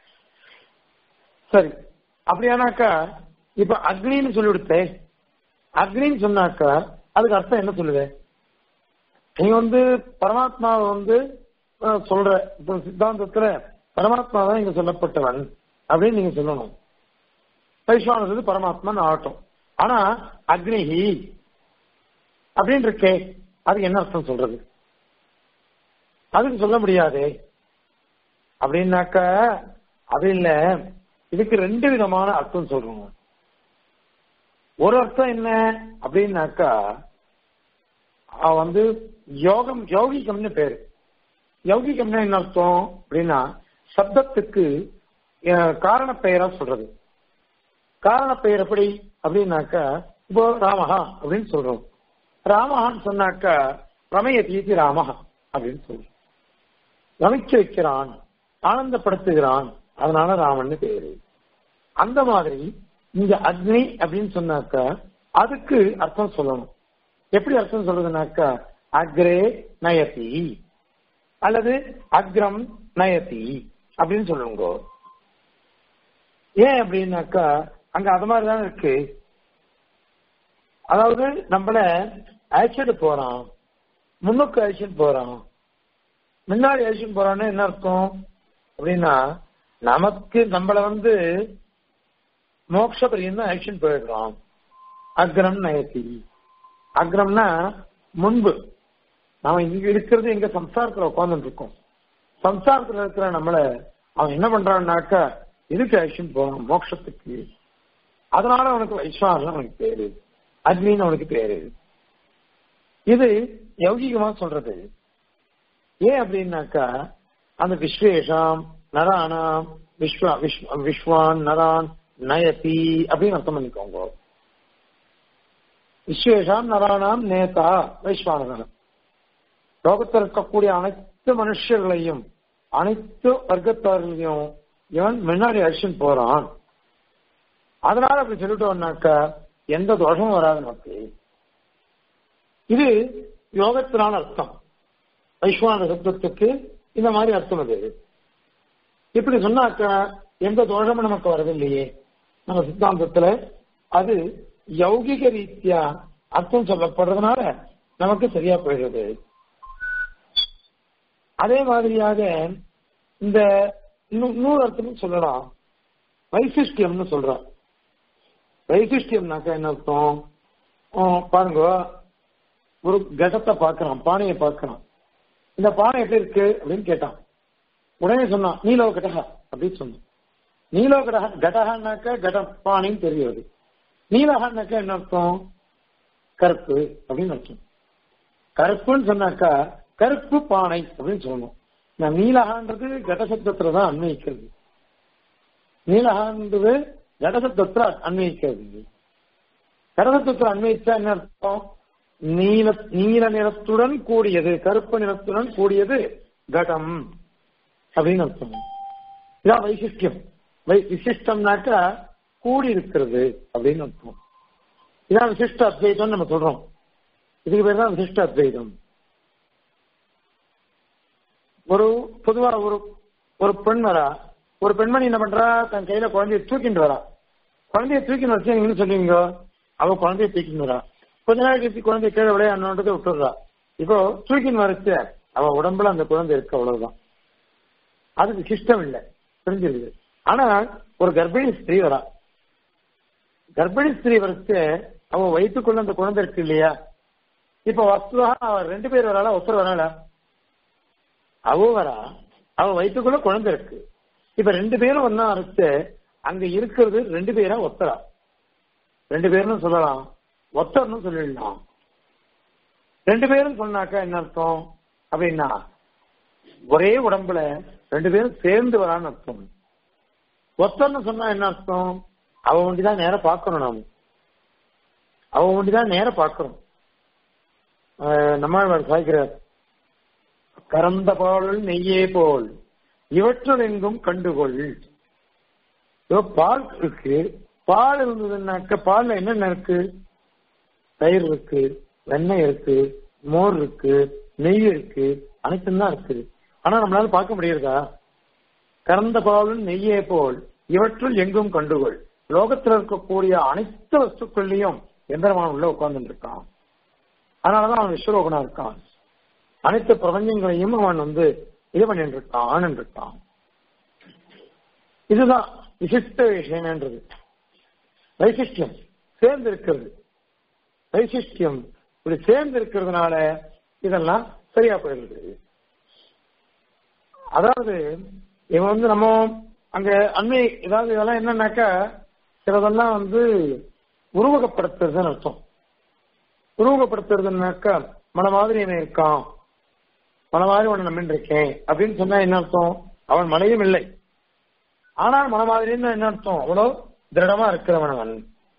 S1: சரி அப்படியானாக்கா இப்ப அக்னின்னு சொல்லி கொடுத்தேன் அக்னின்னு சொன்னாக்கா அதுக்கு அர்த்தம் என்ன சொல்லுவேன் நீ வந்து பரமாத்மாவை வந்து அஹ், சொல்ற இப்ப சித்தாந்தத்துல பரமாத்மா தான் இங்க சொல்லப்பட்டவன் அப்படின்னு நீங்க சொல்லணும் வைஸ்வானது பரமாத்மான்னு ஆகட்டும் ஆனா அக்னிஹி அப்படின்னு இருக்கே அதுக்கு என்ன அர்த்தம் சொல்றது அதுக்கு சொல்ல முடியாதே அப்படின்னாக்க அது இல்ல இதுக்கு ரெண்டு விதமான அர்த்தம் சொல்றோம் ஒரு அர்த்தம் என்ன அப்படின்னாக்கா அவன் வந்து யோகம் யௌகிகம்னு பேரு யௌகிகம்னா என்ன அர்த்தம் அப்படின்னா சப்தத்துக்கு அஹ், காரண பெயரா சொல்றது காரண பெயர் எப்படி அப்படின்னாக்கா இப்போ ராமஹா அப்படின்னு சொல்றோம் ராமஹான்னு சொன்னாக்கா ரமய தீதி ராமஹா அப்படின்னு சொல்றோம் ரமிக்க வைக்கிறான் ஆனந்தப்படுத்துகிறான் அதனால ராமன்னு பேரு அந்த மாதிரி இங்க அக்னி அப்படின்னு சொன்னாக்கா அதுக்கு அர்த்தம் சொல்லணும் எப்படி அர்த்தம் சொல்றதுனாக்கா அக்ரே நயதி அல்லது அக்ரம் நயதி அப்படின்னு சொல்லுங்க ஏன் அப்படின்னாக்கா அங்க அது மாதிரி தான் இருக்கு அதாவது நம்மள அழைச்சிட்டு போறான் முன்னுக்கு அழைச்சிட்டு போறான் முன்னாடி அழைச்சிட்டு போறான்னு என்ன அர்த்தம் அப்படின்னா நமக்கு நம்மள வந்து மோட்ச பரியந்தம் ஆக்ஷன் போயிடுறோம் அக்ரம் நயத்தி அக்ரம்னா முன்பு நாம இங்க இருக்கிறது எங்க சம்சாரத்துல உட்கார்ந்துட்டு இருக்கோம் சம்சாரத்துல இருக்கிற நம்மள அவன் என்ன பண்றான்னாக்கா இதுக்கு ஆக்ஷன் போறான் மோட்சத்துக்கு அதனால அவனுக்கு வைஸ்வான் அவனுக்கு பேரு அக்னின்னு அவனுக்கு பேரு இது யௌகிகமா சொல்றது ஏன் அப்படின்னாக்கா அந்த விஸ்வேஷாம் நரானாம் விஸ்வா விஸ்வ விஸ்வான் நரான் நயதி அப்படின்னு அர்த்தம் பண்ணிக்கோங்க விஸ்வேஷாம் நரானாம் நேதா வைஸ்வானகன் லோகத்தில் இருக்கக்கூடிய அனைத்து மனுஷர்களையும் அனைத்து வர்க்கத்தார்களையும் இவன் முன்னாடி அடிச்சுன்னு போறான் அதனால அப்படி சொல்லிட்டோம்னாக்கா எந்த தோஷமும் வராது நமக்கு இது யோகத்தினான அர்த்தம் வைஸ்வான சப்தத்துக்கு இந்த மாதிரி அர்த்தம் அது இப்படி சொன்னாக்கா எந்த தோஷமும் நமக்கு வரவில்லையே நம்ம சித்தாந்தத்துல அது யௌகிக ரீதியா அர்த்தம் சொல்லப்படுறதுனால நமக்கு சரியா போயிடுது அதே மாதிரியாக இந்த இன்னும் இன்னொரு அர்த்தமும் சொல்லலாம் வைசிஷ்டியம்னு சொல்றான் வைசிஷ்டியம்னாக்கா என்ன அர்த்தம் ஆ, பாருங்க ஒரு கடத்தை பார்க்கறான் பானையை பார்க்கறான் இந்த பானை எப்படி இருக்கு அப்படின்னு கேட்டான் உடனே சொன்னான் நீலோ கடகா அப்படின்னு சொன்னான் நீலோ கடகா கடகான்னாக்கா கட பானைன்னு தெரியாது நீலகான்னாக்கா என்ன அர்த்தம் கருப்பு அப்படின்னு அர்த்தம் கருப்புன்னு சொன்னாக்கா கருப்பு பானை அப்படின்னு சொல்லணும் இந்த நீலகான்றது கடசப்தத்துல தான் அன்வயிக்கிறது நீலகான்றது கடசப்தத்துல அன்வயிக்கிறது கடசப்தத்துல அன்வயிச்சா என்ன அர்த்தம் நீல நீல நிறத்துடன் கூடியது கருப்பு நிறத்துடன் கூடியது கடம் அப்படின்னு அர்த்தம் இதான் வைசிஷ்டியம் வை விசிஷ்டம்னாக்கா கூடி இருக்கிறது அப்படின்னு அர்த்தம் இதான் விசிஷ்ட அத்வைதம் நம்ம சொல்றோம் இதுக்கு பேர் தான் விசிஷ்ட அத்வைதம் ஒரு பொதுவா ஒரு ஒரு பெண் வரா ஒரு பெண்மணி என்ன பண்றா தன் கையில குழந்தைய தூக்கிட்டு வரா குழந்தைய தூக்கின்னு வச்சு நீங்க சொல்லுவீங்க அவ குழந்தைய தூக்கின்னு வரா கொஞ்ச நாள் கழிச்சு குழந்தைய கீழே விளையாடணுன்றதை விட்டுடுறா இப்போ தூக்கின்னு வரச்சு அவ உடம்புல அந்த குழந்தை இருக்கு அவ்வளவுதான் அதுக்கு சிஸ்டம் இல்லை தெரிஞ்சிருக்குது ஆனா ஒரு கர்ப்பிணி ஸ்திரீ வரா கர்ப்பிணி ஸ்திரீ வரைச்சு அவ வயிற்றுக்குள்ள அந்த குழந்தை இருக்கு இல்லையா இப்ப வஸ்துவா அவ ரெண்டு பேர் வராளா ஒருத்தர் வராளா அவ வரா அவ வயிற்றுக்குள்ள குழந்தை இருக்கு இப்ப ரெண்டு பேரும் ஒன்னா அரைச்சு அங்க இருக்கிறது ரெண்டு பேரா ஒத்தரா ரெண்டு பேரும் சொல்லலாம் ஒத்தர்னு சொல்லிடலாம் ரெண்டு பேரும் சொன்னாக்கா என்ன அர்த்தம் அப்படின்னா ஒரே உடம்புல ரெண்டு பேரும் சேர்ந்து வரான்னு அர்த்தம் ஒத்தர்னு சொன்னா என்ன அர்த்தம் அவ ஒண்டிதான் நேர பார்க்கணும் நாம அவ ஒண்டிதான் நேர பார்க்கணும் நம்மாழ்வார் சாய்க்கிறார் கறந்த பாலுள் நெய்யே போல் இவற்றுள் எங்கும் கண்டுகொள் இதோ பால் இருக்கு பால் இருந்ததுன்னாக்க பால்ல என்னென்ன இருக்கு தயிர் இருக்கு வெண்ணெய் இருக்கு மோர் இருக்கு நெய் இருக்கு அனைத்தும் தான் இருக்குது ஆனா நம்மளால பார்க்க முடியுறதா கறந்த பாலும் நெய்யே போல் இவற்றுள் எங்கும் கண்டுகொள் லோகத்தில் இருக்கக்கூடிய அனைத்து வஸ்துக்கள்லயும் எந்திரமான உள்ள உட்கார்ந்து இருக்கான் அதனாலதான் அவன் விஸ்வரோகனா இருக்கான் அனைத்து பிரபஞ்சங்களையும் அவன் வந்து இது பண்ணிட்டு இருக்கான் ஆனன் இருக்கான் இதுதான் விசிஷ்ட விஷயம்ன்றது வைசிஷ்டியம் சேர்ந்து இருக்கிறது வைசிஷ்டியம் இப்படி சேர்ந்து இருக்கிறதுனால இதெல்லாம் சரியா போயிடுது அதாவது இவன் வந்து நம்ம அங்க அண்மை ஏதாவது இதெல்லாம் என்னன்னாக்கா சிலதெல்லாம் வந்து உருவகப்படுத்துறதுன்னு அர்த்தம் உருவகப்படுத்துறதுனாக்கா மன மாதிரி என்ன இருக்கான் மன மாதிரி உன்னை நம்பின்னு இருக்கேன் அப்படின்னு சொன்னா என்ன அர்த்தம் அவன் மனையும் இல்லை ஆனால் மன மாதிரின்னு என்ன அர்த்தம் அவ்வளவு திருடமா இருக்கிறவன் அவன்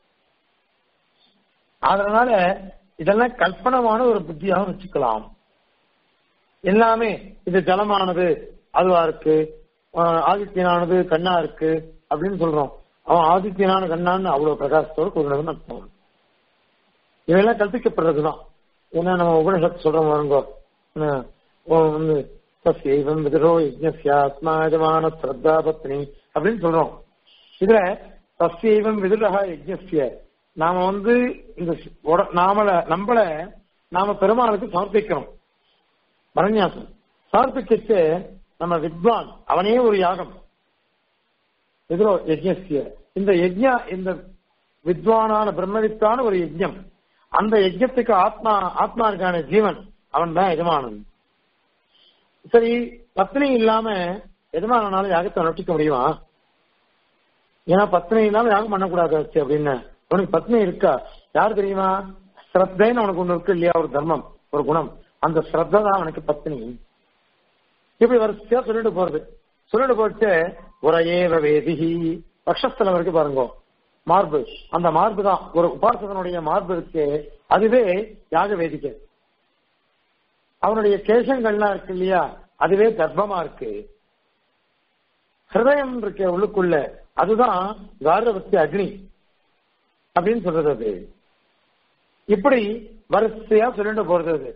S1: அதனால இதெல்லாம் கல்பனமான ஒரு புத்தியாக வச்சுக்கலாம் எல்லாமே இது ஜலமானது அதுவா இருக்கு ஆஹ் ஆதித்யனானது கண்ணா இருக்கு அப்படின்னு சொல்றோம் அவன் ஆதித்யனான கண்ணான்னு அவ்வளவு பிரகாசத்தோடு கூறினதுன்னு அர்த்தம் இதெல்லாம் கல்பிக்கப்படுறதுதான் ஏன்னா நம்ம உபனிஷத்து சொல்றோம் வருங்கோ என்ன, ஓ, வந்து தஸ்யைவம் விதிரோ யஜ்ஞஸ்யாத்மா யஜமான ஸ்ரத்தா பத்னி அப்படின்னு சொல்றோம் இதுல தஸ்யைவம் விதுரஹா யஜ்ஞஸ்ய நாம வந்து இந்த உட- நாமள நம்மள நாம பெருமாளுக்கு சமர்ப்பிக்கிறோம் பரநியாசம் சமர்ப்பிச்சு நம்ம வித்வான் அவனே ஒரு யாகம் எதிரோ யஜ்ஞஸ்ய இந்த யஜ்ஞ இந்த வித்வானான பிரம்மவித்தான ஒரு யஜ்ஞம் அந்த யஜ்ஞத்துக்கு ஆத்மா ஆத்மா இருக்கான ஜீவன் அவன் தான் எஜமானன் சரி பத்னி இல்லாம எஜமானால யாகத்தை நொட்டிக்க முடியுமா ஏன்னா பத்னி இல்லாம யாகம் பண்ணக்கூடாது ஆச்சு அப்படின்னு உனக்கு பத்னி இருக்கா யார் தெரியுமா ஸ்ரத்தைன்னு உனக்கு ஒண்ணு இருக்கு இல்லையா ஒரு தர்மம் ஒரு குணம் அந்த ஸ்ரத்த தான் அவனுக்கு பத்னி இப்படி வரிசையா சொல்லிட்டு போறது சொல்லிட்டு போட்டு உரையேவ வேதிகி பக்ஷஸ்தலம் இருக்கு பாருங்க மார்பு அந்த மார்பு தான் ஒரு உபாசகனுடைய மார்பு இருக்கு அதுவே யாக வேதிக்கை அவனுடைய கேசங்கள்லாம் இருக்கு இல்லையா அதுவே கர்ப்பமா இருக்கு ஹிருதயம் இருக்க உள்ளுக்குள்ள அதுதான் காரவத்தி அக்னி அப்படின்னு சொல்றது அது இப்படி வரிசையா சொல்லிட்டு போறது அது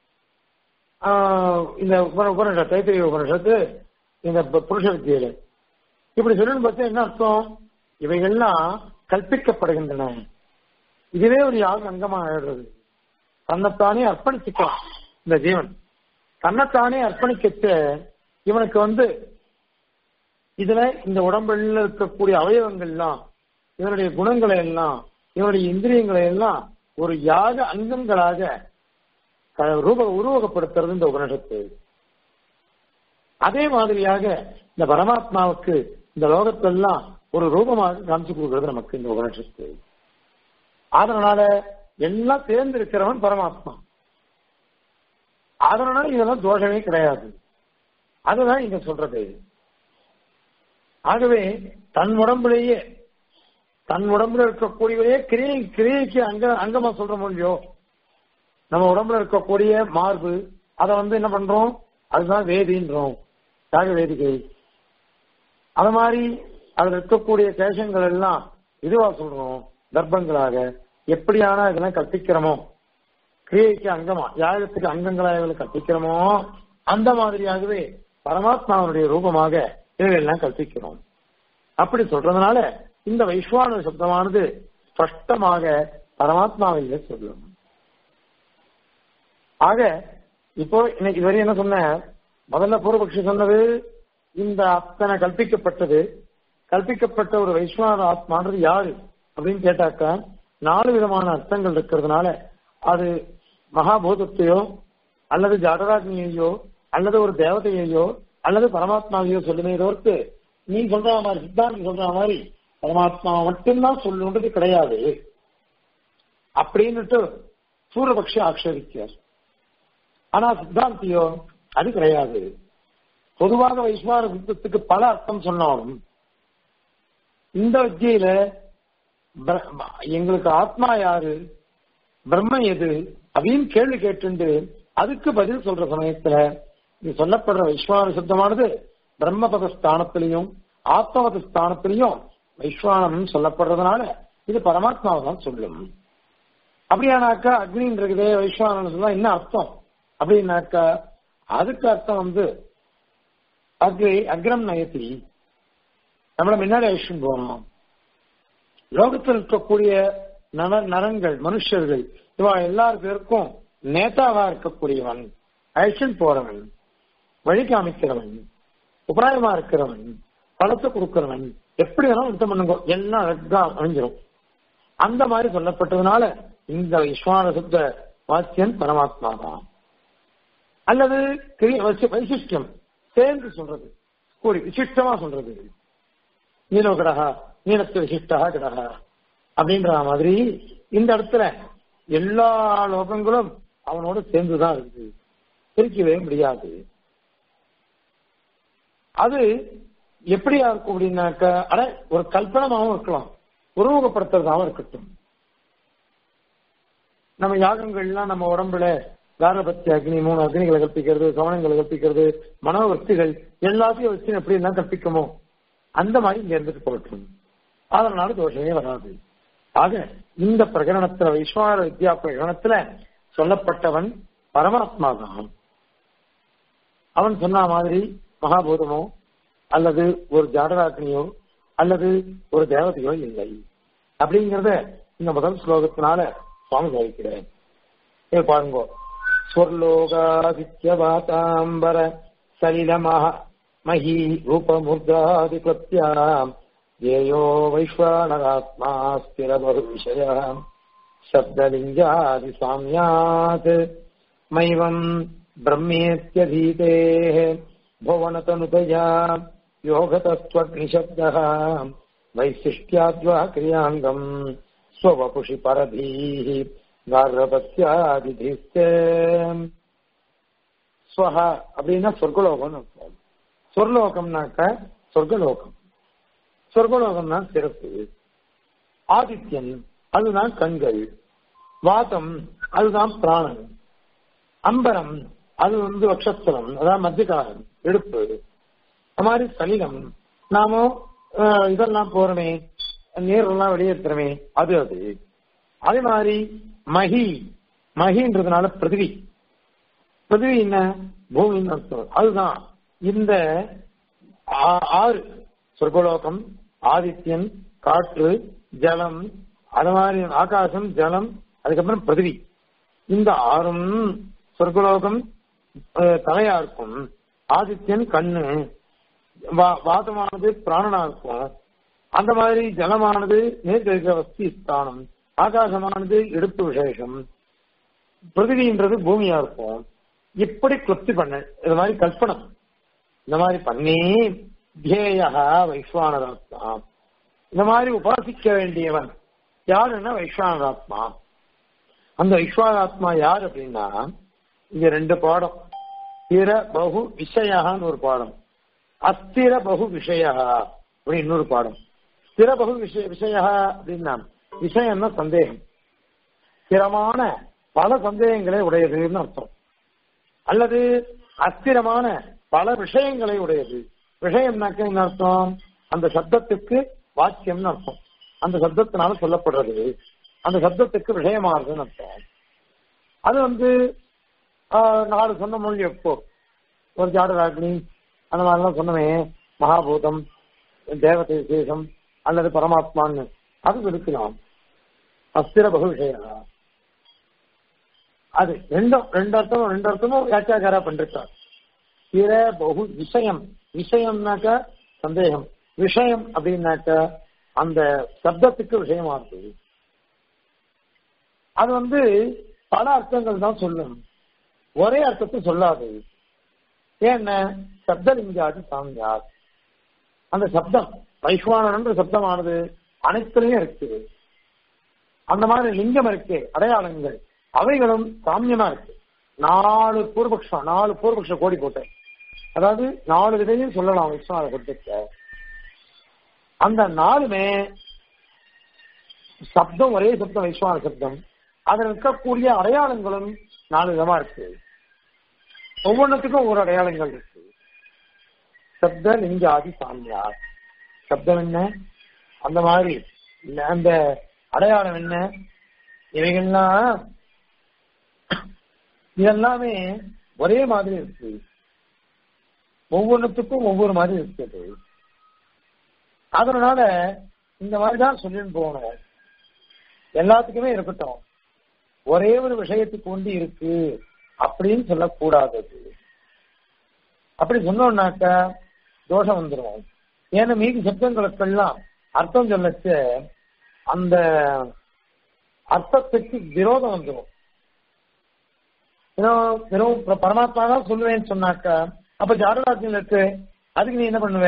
S1: ஆஹ் இந்த உப- உபனிஷத் தைத்திரிய உபனிஷத்து இந்த பு- புருஷ வித்தியில இப்படி சொல்லணும் பார்த்தா என்ன அர்த்தம் இவைகள்லாம் கற்பிக்கப்படுகின்றன இதுவே ஒரு யாக அங்கமா ஆயிடுறது தன்னைத்தானே அர்ப்பணிச்சுக்கலாம் இந்த ஜீவன் தன்னைத்தானே அர்ப்பணிக்கச்ச இவனுக்கு வந்து இதுல இந்த உடம்புல இருக்கக்கூடிய அவயவங்கள்லாம் இவனுடைய குணங்களை எல்லாம் இவனுடைய இந்திரியங்களை எல்லாம் ஒரு யாக அங்கங்களாக க- ரூப உருவகப்படுத்துறது இந்த உபனிஷத்து அதே மாதிரியாக இந்த பரமாத்மாவுக்கு இந்த லோகத்தெல்லாம் ஒரு ரூபமாக காமிச்சு கொடுக்கிறது நமக்கு இந்த உபனிஷத்து அதனால எல்லாம் சேர்ந்து இருக்கிறவன் பரமாத்மா அதனால இதெல்லாம் தோஷமே கிடையாது அதுதான் இங்க சொல்றது ஆகவே தன் உடம்புலேயே தன் உடம்புல இருக்கக்கூடியவரே கிரியை கிரியைக்கு அங்க அங்கமா சொல்றோம் இல்லையோ நம்ம உடம்புல இருக்கக்கூடிய மார்பு அதை வந்து என்ன பண்றோம் அதுதான் வேதின்றோம் யாக வேதிகை அது மாதிரி அதுல இருக்கக்கூடிய கேசங்கள் எல்லாம் இதுவா சொல்றோம் கர்ப்பங்களாக எப்படியான இதெல்லாம் கற்பிக்கிறோமோ கிரியைக்கு அங்கமா யாகத்துக்கு அங்கங்களாக இவங்களை கற்பிக்கிறோமோ அந்த மாதிரியாகவே பரமாத்மாவுடைய ரூபமாக இவையெல்லாம் கற்பிக்கிறோம் அப்படி சொல்றதுனால இந்த வைஸ்வான சப்தமானது ஸ்பஷ்டமாக பரமாத்மாவிலே சொல்லும் ஆக இப்போ இன்னைக்கு இதுவரை என்ன சொன்ன முதல்ல பூர்வபக்ஷி சொன்னது இந்த அத்தனை கல்பிக்கப்பட்டது கல்பிக்கப்பட்ட ஒரு வைஸ்வநாத ஆத்மான்றது யாரு அப்படின்னு கேட்டாக்கா நாலு விதமான அர்த்தங்கள் இருக்கிறதுனால அது மகாபூதத்தையோ அல்லது ஜடராக்னியையோ அல்லது ஒரு தேவதையையோ அல்லது பரமாத்மாவையோ சொல்லுமே தவிர்த்து நீ சொல்ற மாதிரி சித்தாந்தி சொல்ற மாதிரி பரமாத்மா மட்டும்தான் சொல்லுன்றது கிடையாது அப்படின்னுட்டு சூரபக்ஷி ஆக்ஷேபிக்கிறார் ஆனா சித்தாந்தியோ அது கிடையாது பொதுவாக வைஸ்வான சித்தத்துக்கு பல அர்த்தம் சொன்னாலும் இந்த வித்தியில பிர- எங்களுக்கு ஆத்மா யாரு பிரம்ம எது அப்படின்னு கேள்வி கேட்டுண்டு அதுக்கு பதில் சொல்ற சமயத்துல இது சொல்லப்படுற வைஸ்வான சித்தமானது பிரம்மபத ஸ்தானத்திலையும் ஆத்மபத ஸ்தானத்திலையும் வைஸ்வானம் சொல்லப்படுறதுனால இது பரமாத்மாவை தான் சொல்லும் அப்படியானாக்கா அக்னின்னு இருக்குதே வைஸ்வானம் சொன்னா என்ன அர்த்தம் அப்படின்னாக்கா அதுக்கு அர்த்தம் வந்து அக்ரி அக்ரம் நயத்தி நம்மள முன்னாடி அழிச்சுட்டு போனோம் லோகத்தில் இருக்கக்கூடிய நர நரங்கள் மனுஷர்கள் இவா எல்லார் பேருக்கும் நேதாவா இருக்கக்கூடியவன் அழிச்சுட்டு போறவன் வழி காமிக்கிறவன் உபாயமா இருக்கிறவன் பழத்தை கொடுக்கிறவன் எப்படி வேணாலும் யுத்தம் பண்ணுங்க எல்லாம் அழகா அமைஞ்சிரும் அந்த மாதிரி சொல்லப்பட்டதுனால இந்த விஸ்வான சுத்த வாக்கியன் பரமாத்மா தான் அல்லது கிரி- வசி- வைசிஷ்டியம் சேர்ந்து சொல்றது கூடி விசிஷ்டமா சொல்றது நீலோ கடகா நீலத்து விசிஷ்டா கடகா அப்படின்ற மாதிரி இந்த இடத்துல எல்லா லோகங்களும் அவனோடு சேர்ந்துதான் இருக்குது பிரிக்கவே முடியாது அது எப்படியா இருக்கும் அப்படின்னாக்க அட ஒரு கல்பனமாவும் இருக்கலாம் உருவகப்படுத்துறதாவும் இருக்கட்டும் நம்ம யாகங்கள்லாம் நம்ம உடம்புல காரபத்தி அக்னி மூணு அக்னிகளை கற்பிக்கிறது கவனங்களை கற்பிக்கிறது மனோவர்த்திகள் எல்லாத்தையும் வச்சு எப்படி எல்லாம் கற்பிக்குமோ அந்த மாதிரி இங்க இருந்துட்டு போகட்டும் அதனால தோஷமே வராது ஆக இந்த பிரகரணத்துல வைஸ்வார வித்யா பிரகரணத்துல சொல்லப்பட்டவன் பரமாத்மா தான் அவன் சொன்ன மாதிரி மகாபூதமோ அல்லது ஒரு ஜாடராக்னியோ அல்லது ஒரு தேவதையோ இல்லை அப்படிங்கறத இந்த முதல் ஸ்லோகத்தினால சுவாமி சாதிக்கிறேன் இங்க பாருங்க ஸ்வர்லோகாதித்யவாதாம்பர சலிலமஹ மகி ரூபமுர்தாதி பிரத்யாம் ஏயோ வைஸ்வானராத்மா ஸ்திரபரு விஷயாம் शब्दलिङ्गादि साम्यात् मैवम् ब्रह्मेत्यधीतेः भुवनतनुतया योगतस्त्वग्निशब्दः वैशिष्ट्याद्वा क्रियाङ्गम् स्ववपुषि परधीः गार्हपत्यादिधीस्ते ஸ்வஹ அப்படின்னா சொர்க்கலோகம்னு அர்த்தம் சொர்லோகம்னாக்க சொர்க்கலோகம் சொர்க்கலோகம்னா சிறப்பு ஆதித்யன் அதுதான் கண்கள் வாதம் அதுதான் பிராணன் அம்பரம் அது வந்து வக்ஷஸ்தலம் அதான் மத்தியகாரம் இடுப்பு அது மாதிரி சலிலம் நாம அஹ், இதெல்லாம் போறோமே நீரெல்லாம் வெளியேற்றுறமே அது அது அதே மாதிரி மகி மகின்றதுனால பிருத்திவி பிருத்திவி என்ன பூமின்னு அர்த்தம் அதுதான் இந்த ஆ- ஆறு சொர்க்கலோகம் ஆதித்யன் காற்று ஜலம் அது மாதிரி ஆகாசம் ஜலம் அதுக்கப்புறம் பிருத்திவி இந்த ஆறும் சொர்க்கலோகம் அஹ், தலையா இருக்கும் ஆதித்யன் கண்ணு வா- வாதமானது பிராணனா இருக்கும் அந்த மாதிரி ஜலமானது நேர்கிற வஸ்தி ஸ்தானம் ஆகாசமானது இடுப்பு விசேஷம் பிருத்திவின்றது பூமியா இருக்கும் இப்படி கிளப்தி பண்ண இது மாதிரி கல்பனம் இந்த மாதிரி பண்ணி தியேயா வைஸ்வானராத்மா இந்த மாதிரி உபாசிக்க வேண்டியவன் யாருன்னா வைஸ்வானராத்மா அந்த வைஸ்வானாத்மா யார் அப்படின்னா இங்க ரெண்டு பாடம் ஸ்திர பகு விஷயான்னு ஒரு பாடம் அஸ்திர பகு விஷயா அப்படின்னு இன்னொரு பாடம் ஸ்திர பகு விஷய விஷயா அப்படின்னா விஷயம்னா சந்தேகம் ஸ்திரமான பல சந்தேகங்களை உடையதுன்னு அர்த்தம் அல்லது அஸ்திரமான பல விஷயங்களை உடையது விஷயம்னாக்க என்ன அர்த்தம் அந்த சப்தத்துக்கு வாக்கியம்னு அர்த்தம் அந்த சப்தத்தினால சொல்லப்படுறது அந்த சப்தத்துக்கு விஷயமாகுதுன்னு அர்த்தம் அது வந்து ஆஹ், நாலு சொன்ன மொழி எப்போ ஒரு ஜாடராக்னி அந்த மாதிரிலாம் சொன்னமே மகாபூதம் தேவதை விசேஷம் அல்லது பரமாத்மான்னு அது இருக்கலாம் அஸ்திர பகு விஷயா அது ரெண்டும் ரெண்டு அர்த்தமும் ரெண்டு அர்த்தமும் வியாக்கியாகாரா பண்றார் ஸ்திர பகு விஷயம் விஷயம்னாக்கா சந்தேகம் விஷயம் அப்படின்னாக்கா அந்த சப்தத்துக்கு விஷயமா இருக்குது அது வந்து பல அர்த்தங்கள் தான் சொல்லும் ஒரே அர்த்தத்தை சொல்லாது ஏன்னா சப்தலிங்காதி சாமியார் அந்த சப்தம் வைஸ்வானன்ற சப்தமானது அனைத்துலயும் இருக்கு அந்த மாதிரி லிங்கம் இருக்கு அடையாளங்கள் அவைகளும் சாமியமா இருக்கு நாலு பூர்வபக்ஷம் நாலு பூர்வபக்ஷ கோடி போட்டேன் அதாவது நாலு விதையும் சொல்லலாம் விஸ்வநாத சப்தத்தை அந்த நாலுமே சப்தம் ஒரே சப்தம் வைஸ்வான சப்தம் அதில் இருக்கக்கூடிய அடையாளங்களும் நாலு விதமா இருக்கு ஒவ்வொன்றுத்துக்கும் ஒரு அடையாளங்கள் இருக்கு சப்த லிங்காதி சாமியார் சப்தம் என்ன அந்த மாதிரி இல்ல, அந்த அடையாளம் என்ன இவைகள்லாம் இதெல்லாமே ஒரே மாதிரி இருக்கு ஒவ்வொன்றுத்துக்கும் ஒவ்வொரு மாதிரி இருக்குது அதனால இந்த மாதிரி தான் சொல்லிட்டு போகணும் எல்லாத்துக்குமே இருக்கட்டும் ஒரே ஒரு விஷயத்துக்கு கொண்டு இருக்கு அப்படின்னு சொல்லக்கூடாதது அப்படி சொன்னோம்னாக்க தோஷம் வந்துடும் ஏன்னா மீதி சப்தங்களுக்கெல்லாம் அர்த்தம் சொல்லச்ச அந்த அர்த்தத்துக்கு விரோதம் வந்துடும் வெறும் வெறும் பரமாத்மா தான் சொல்லுவேன்னு சொன்னாக்கா அப்ப ஜாரராஜ்யம் இருக்கு அதுக்கு நீ என்ன பண்ணுவ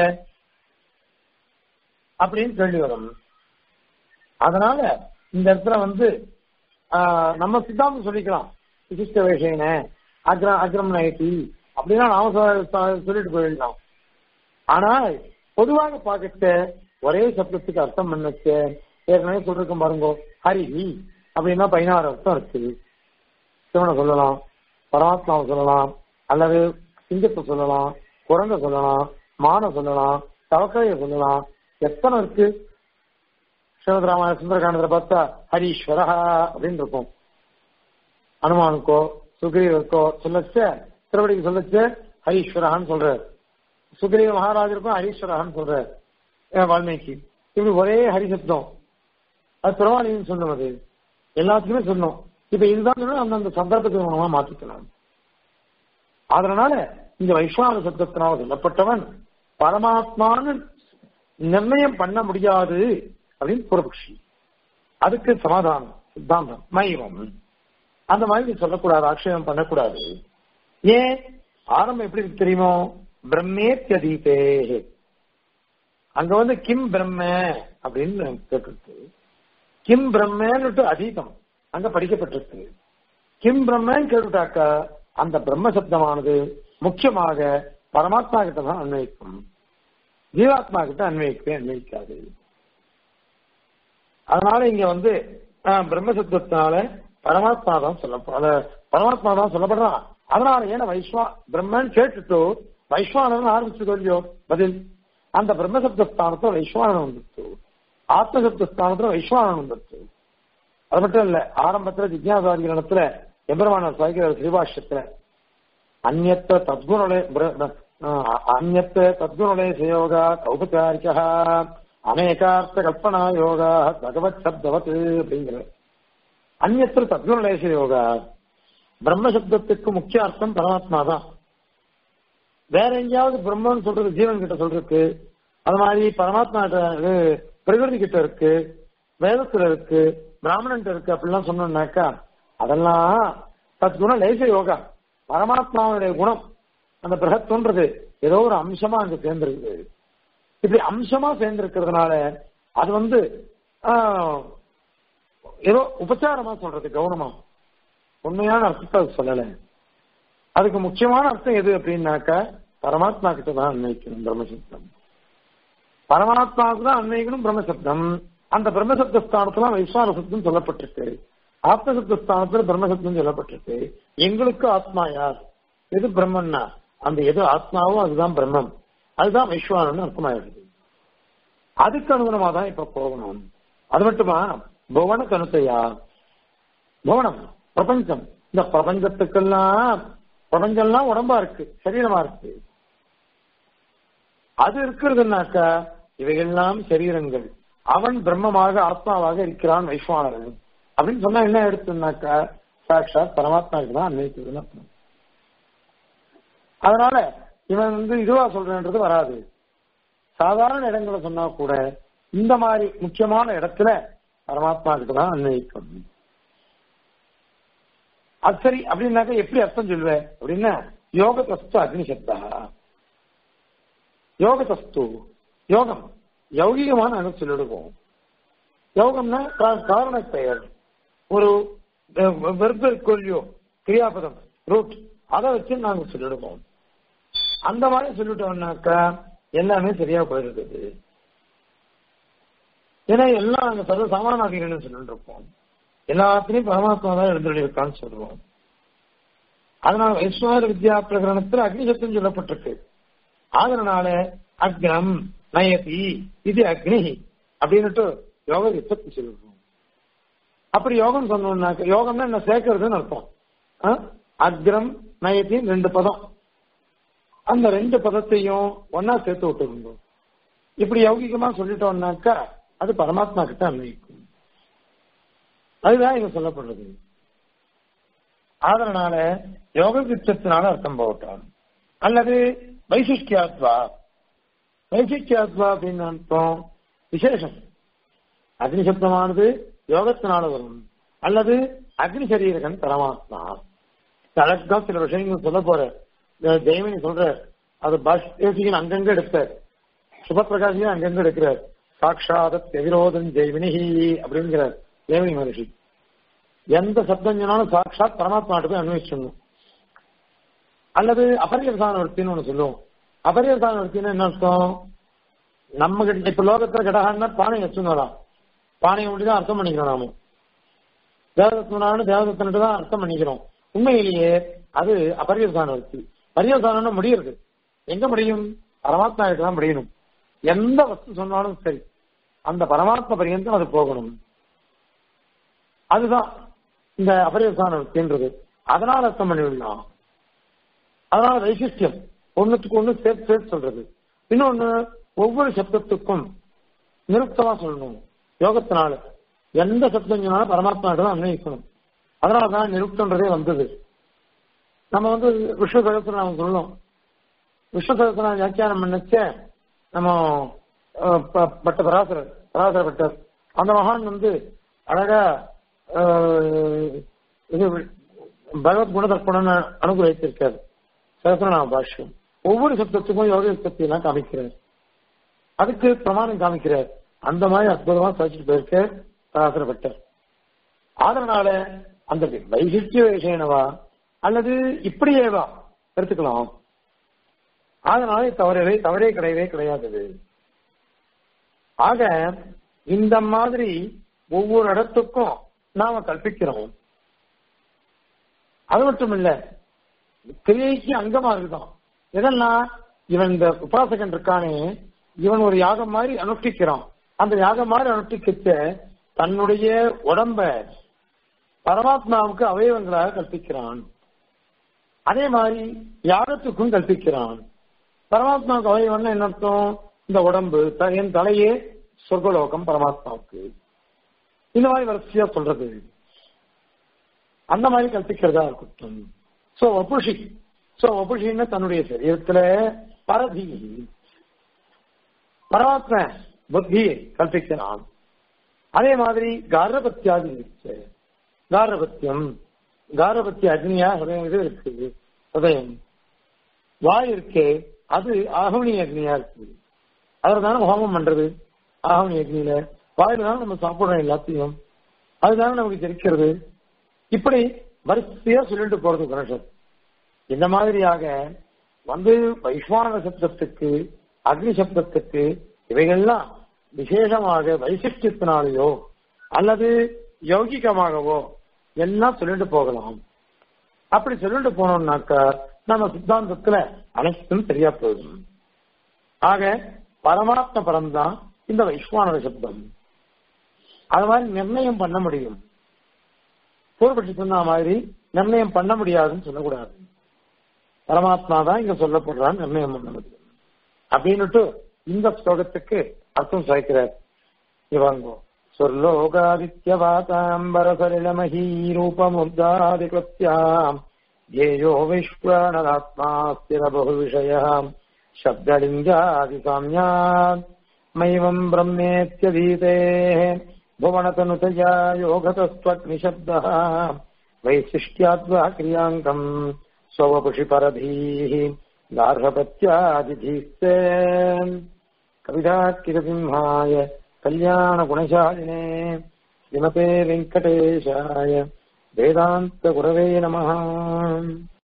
S1: அப்படின்னு கேள்வி வரும் அதனால இந்த இடத்துல வந்து நம்ம சித்தாந்தம் சொல்லிக்கலாம் விசிஷ்ட விஷயன அக்ரம் அக்ரம் நைட்டி அப்படின்னா நாம சொல்லிட்டு போயிடலாம் ஆனா பொதுவாக பார்க்கத்த ஒரே சப்தத்துக்கு அர்த்தம் பண்ணச்ச ஏற்கனவே சொல்லிருக்கோம் பாருங்க ஹரிஹி அப்படின்னா பதினாறு அர்த்தம் இருக்கு சிவனை சொல்லலாம் பரமாத்மாவை சொல்லலாம் அல்லது சிங்கத்தை சொல்லலாம் குரங்க சொல்லலாம் மான சொல்லலாம் தவக்கைய சொல்லலாம் எத்தனை இருக்கு சிவராமாய சுந்தரகாண்டத்துல பார்த்தா ஹரீஸ்வரா அப்படின்னு இருக்கும் அனுமானுக்கோ சுக்ரீவருக்கோ சொல்லச்ச திருவடிக்கு சொல்லச்ச ஹரீஸ்வரகான்னு சொல்றாரு சுக்ரீவ மகாராஜருக்கும் ஹரீஸ்வரகான்னு சொல்றாரு வால்மீகி இப்படி ஒரே ஹரிசப்தம் அது திருவாணின்னு சொன்னோம் அது எல்லாத்துக்குமே சொன்னோம் இப்ப இதுதான் அந்தந்த சந்தர்ப்பத்துக்கு மூலமா மாற்றிக்கலாம் அதனால இந்த வைஷ்ணவ சப்தத்தினால் சொல்லப்பட்டவன் பரமாத்மான்னு நிர்ணயம் பண்ண முடியாது அப்படின்னு பூர்வபக்ஷி அதுக்கு சமாதானம் சித்தாந்தம் மைவம் அந்த மாதிரி சொல்லக்கூடாது ஆட்சேபம் பண்ணக்கூடாது ஏன் ஆரம்பம் எப்படி தெரியுமோ பிரம்மேத்தியதீதே அங்க வந்து கிம் பிரம்ம அப்படின்னு கேட்டிருக்கு கிம் பிரம்மன்னுட்டு அதீதம் அங்க படிக்கப்பட்டிருக்கு கிம் பிரம்மன்னு கேட்டுட்டாக்கா அந்த பிரம்ம சப்தமானது முக்கியமாக பரமாத்மா கிட்ட தான் அன்வயிக்கும் ஜீவாத்மா கிட்ட அன்வயிக்கவே அன்வயிக்காது அதனால இங்க வந்து பிரம்ம சப்தத்தினால பரமாத்மா தான் சொல்ல பரமாத்மா தான் சொல்லப்படுறான் அதனால ஏன்னா வைஸ்வா பிரம்மன் கேட்டுட்டு வைஸ்வானன் ஆரம்பிச்சு இல்லையோ பதில் அந்த பிரம்மசப்த ஸ்தானத்துல வைஸ்வானன் வந்துச்சு ஆத்மசப்த ஸ்தானத்துல வைஸ்வானன் வந்துச்சு அது மட்டும் இல்ல ஆரம்பத்துல ஜிக்யாசாரி இடத்துல எம்பெருமானார் சாய்க்கிறார் ஸ்ரீபாஷ்யத்துல அந்நத்த தத்குணலே அந்நத்த தத்குணலே சயோகா கௌபச்சாரிக்கா அநேகார்த்த கல்பனா யோகா பகவத் சப்தவத் அப்படிங்கிற அந்நத்திர தத்குணலேச யோகா பிரம்மசப்தத்துக்கு முக்கிய அர்த்தம் பரமாத்மா தான் வேற எங்கேயாவது பிரம்மன் சொல்றது ஜீவன் கிட்ட சொல்றதுக்கு அது மாதிரி பரமாத்மா பிரகிருதி கிட்ட இருக்கு வேதத்துல இருக்கு பிராமணன் இருக்கு அப்படிலாம் சொன்னோம்னாக்கா அதெல்லாம் தத்குணம் லேச யோகா பரமாத்மாவுடைய குணம் அந்த பிரகத்துன்றது ஏதோ ஒரு அம்சமா அங்க சேர்ந்திருக்கு இப்படி அம்சமா சேர்ந்திருக்கிறதுனால அது வந்து ஏதோ உபச்சாரமா சொல்றது கவனமா உண்மையான அர்த்தத்தை அது சொல்லல அதுக்கு முக்கியமான அர்த்தம் எது அப்படின்னாக்கா பரமாத்மா கிட்ட தான் அன்வைக்கணும் பிரம்மசப்தம் பரமாத்மாவுக்கு தான் அன்வைக்கணும் பிரம்மசப்தம் அந்த பிரம்மசப்த ஸ்தானத்துல வைஸ்வார சப்தம் சொல்லப்பட்டிருக்கு ஆத்மசப்த ஸ்தானத்துல பிரம்மசப்தம் சொல்லப்பட்டிருக்கு எங்களுக்கு ஆத்மா யார் எது பிரம்மன்னா அந்த எது ஆத்மாவோ அதுதான் பிரம்மம் அதுதான் வைஸ்வானன்னு அர்த்தமாயிடுது அதுக்கு அனுகுணமா தான் இப்ப போகணும் அது மட்டுமா புவன கணுத்தையா புவனம் பிரபஞ்சம் இந்த பிரபஞ்சத்துக்கெல்லாம் பிரபஞ்சம்லாம் உடம்பா இருக்கு சரீரமா இருக்கு அது இருக்கிறதுனாக்கா இவைகள்லாம் சரீரங்கள் அவன் பிரம்மமாக ஆத்மாவாக இருக்கிறான் வைஸ்வானரன் அப்படின்னு சொன்னா என்ன எடுத்துனாக்கா சாட்சாத் பரமாத்மாவுக்கு தான் அன்வைத்ததுன்னு அர்த்தம் அதனால இவன் வந்து இதுவா சொல்றேன்றது வராது சாதாரண இடங்களை சொன்னா கூட இந்த மாதிரி முக்கியமான இடத்துல பரமாத்மா கிட்ட தான் அன்வயிக்கும் அது சரி அப்படின்னாக்க எப்படி அர்த்தம் சொல்லுவேன் அப்படின்னா யோக தஸ்து அக்னி சப்தா யோக தஸ்து யோகம் யௌகிகமான அணு சொல்லிடுவோம் யோகம்னா காரண பெயர் ஒரு வெர்பல் கொல்லியோ கிரியாபதம் ரூட் அதை வச்சு நாங்க சொல்லிடுவோம் அந்த மாதிரி சொல்லிட்டோம்னாக்கா எல்லாமே சரியா போயிருக்குது ஏன்னா எல்லாம் நாங்க சர்வ சாமானாதிகள்னு சொல்லிட்டு இருப்போம் எல்லாத்திலையும் பரமாத்மா தான் எழுந்துள்ளிருக்கான்னு சொல்லுவோம் அதனால வைஷ்ணவ வித்யா பிரகரணத்தில் அக்னி சத்தம் சொல்லப்பட்டிருக்கு அதனால அக்னம் நயதி இது அக்னி அப்படின்னுட்டு யோக விற்பத்தி சொல்லுவோம் அப்படி யோகம் சொன்னோம்னாக்க யோகம்னா என்ன சேர்க்கறதுன்னு அர்த்தம் அக்ரம் நயத்தி ரெண்டு பதம் அந்த ரெண்டு பதத்தையும் ஒன்னா சேர்த்து விட்டுருந்தோம் இப்படி யௌகிகமா சொல்லிட்டோம்னாக்கா அது பரமாத்மா கிட்ட அன்வயிக்கும் அதுதான் இங்க சொல்லப்படுறது அதனால யோக சித்தத்தினால அர்த்தம் போட்டான் அல்லது வைசிஷ்டியாத்வா வைசிஷ்டியாத்வா அப்படின்னு அர்த்தம் விசேஷம் அக்னி சப்தமானது யோகத்தினால வரும் அல்லது அக்னி சரீரகன் பரமாத்மா அழகா சில விஷயங்கள் சொல்ல போற ஜெயமினி சொல்ற அது பாஷ்யசிகன் அங்கங்க எடுப்பார் சுபப்பிரகாசியும் அங்கங்க எடுக்கிறார் சாட்சாத எதிரோதன் ஜெய்வினிஹி அப்படிங்கிறார் ஜெயமினி மகர்ஷி எந்த சப்தம் சொன்னாலும் சாட்சாத் பரமாத்மாட்டு போய் அன்வயிச்சிடணும் அல்லது அபரியவசான வர்த்தின்னு ஒண்ணு சொல்லுவோம் அபரியவசான வர்த்தின்னு என்ன அர்த்தம் நம்ம கிட்ட இப்ப லோகத்துல கடகான்னா பானை வச்சுருந்தோம் பானையை மட்டும் தான் அர்த்தம் பண்ணிக்கிறோம் நாம தேவதத்மனானு தேவதத்தன்ட்டு தான் அர்த்தம் பண்ணிக்கிறோம் உண்மையிலேயே அது அபரியவசான வர்த்தி பரியவசானம் முடியுது எங்க முடியும் பரமாத்மா கிட்ட தான் முடியணும் எந்த வஸ்து சொன்னாலும் சரி அந்த பரமாத்மா பரியந்தம் அது போகணும் அதுதான் இந்த அபரியவசான வர்த்தின்றது அதனால அர்த்தம் பண்ணிவிடலாம் அதனால வைசிஷ்டியம் ஒண்ணுத்துக்கு ஒண்ணு சேர்த்து சேர்த்து சொல்றது இன்னொன்னு ஒவ்வொரு சப்தத்துக்கும் நிருப்தமா சொல்லணும் யோகத்தினால எந்த சப்தம் சொன்னாலும் பரமாத்மா தான் அன்வயிக்கணும் அதனாலதான் நிருப்தன்றதே வந்தது நம்ம வந்து விஷ்ணு சகசரம் நம்ம சொல்லணும் விஷ்ணு சகசரம் வியாக்கியானம் பண்ணச்ச நம்ம அஹ், ப- பட்ட பராசரர் பராசர பட்டர் அந்த மகான் வந்து அழகா அஹ், இது பகவத் குணதர்ப்பணம் அனுகிரகித்திருக்காரு சகசரநாம பாஷ்யம் ஒவ்வொரு சப்தத்துக்கும் யோக சக்தி எல்லாம் காமிக்கிறார் அதுக்கு பிரமாணம் காமிக்கிறார் அந்த மாதிரி அற்புதமா சாதிச்சுட்டு போயிருக்க பராசரப்பட்டர் அதனால அந்த வைசிஷ்டிய விஷயனவா அல்லது இப்படியேவா எடுத்துக்கலாம் அதனால தவறவே தவறே கிடையவே கிடையாது ஆக இந்த மாதிரி ஒவ்வொரு இடத்துக்கும் நாம கற்பிக்கிறோம் அது மட்டும் இல்ல கிரியைக்கு அங்கமா இருக்குதான் இதெல்லாம் இவன் இந்த உபாசகன் இருக்கானே இவன் ஒரு யாகம் மாதிரி அனுஷ்டிக்கிறான் அந்த யாகம் மாதிரி அனுஷ்டிக்கிச்ச தன்னுடைய உடம்ப பரமாத்மாவுக்கு அவயவங்களாக கற்பிக்கிறான் அதே மாதிரி யாகத்துக்கும் கற்பிக்கிறான் பரமாத்மாவுக்கு அவயவம்னா என்ன அர்த்தம் இந்த உடம்பு த- என் தலையே சொர்க்கலோகம் பரமாத்மாவுக்கு இந்த மாதிரி வரிசையா சொல்றது அந்த மாதிரி கற்பிக்கிறதா இருக்கட்டும் சோ வபுஷி சோ வபுஷின்னு தன்னுடைய சரீரத்துல பரதி பரமாத்ம புத்தியை கற்பிக்கிறான் அதே மாதிரி காரபத்தியாதி இருக்கு காரபத்தியம் காரபத்திய அக்னியா ஹிருதயம் இது இருக்கு ஹிருதயம் வாய் இருக்கே அது ஆகவனி அக்னியா இருக்கு அதில் தானே ஹோமம் பண்றது ஆகவனி அக்னியில வாயில தானே நம்ம சாப்பிடுறோம் எல்லாத்தையும் அதுதானே நமக்கு தெரிக்கிறது இப்படி வரிசையா சொல்லிட்டு போறது உபனிஷத் இந்த மாதிரியாக வந்து வைஸ்வான சப்தத்துக்கு அக்னி சப்தத்துக்கு இவைகள்லாம் விசேஷமாக வைசிஷ்டியத்தினாலேயோ அல்லது யௌகிகமாகவோ எல்லாம் சொல்லிட்டு போகலாம் அப்படி சொல்லிட்டு போனோம்னாக்கா நம்ம சித்தாந்தத்துல அனைத்தும் சரியா போயிடும் ஆக பரமாத்ம பரம்தான் இந்த வைஸ்வானர சப்தம் அது மாதிரி நிர்ணயம் பண்ண முடியும் பூர்வபட்சி சொன்ன மாதிரி நிர்ணயம் பண்ண முடியாதுன்னு சொல்லக்கூடாது பரமாத்மா தான் இங்க சொல்லப்படுறான்னு நிர்ணயம் பண்ண முடியும் அப்படின்னுட்டு இந்த ஸ்லோகத்துக்கு அர்த்தம் சாய்க்கிறார் இவங்கோ சொர்லோகாதித்யவாதாம்பரசலிலமஹீ ரூபமுத்தாதிகிருத்யாம் ஏயோ விஸ்வானராத்மா ஸ்திர பகு விஷயாம் शब्दलिङ्गादिकाम्यात् मैवम् ब्रह्मेत्यधीतेः भुवनतनुतया योगतस्त्वग्निशब्दः वैशिष्ट्याद्वा क्रियाङ्कम् स्ववपुषि परधीः गार्हपत्यादिधीस्ते कविदाकिरसिंहाय कल्याणगुणशालिने श्रीमते वेङ्कटेशाय वेदान्तगुरवे नमः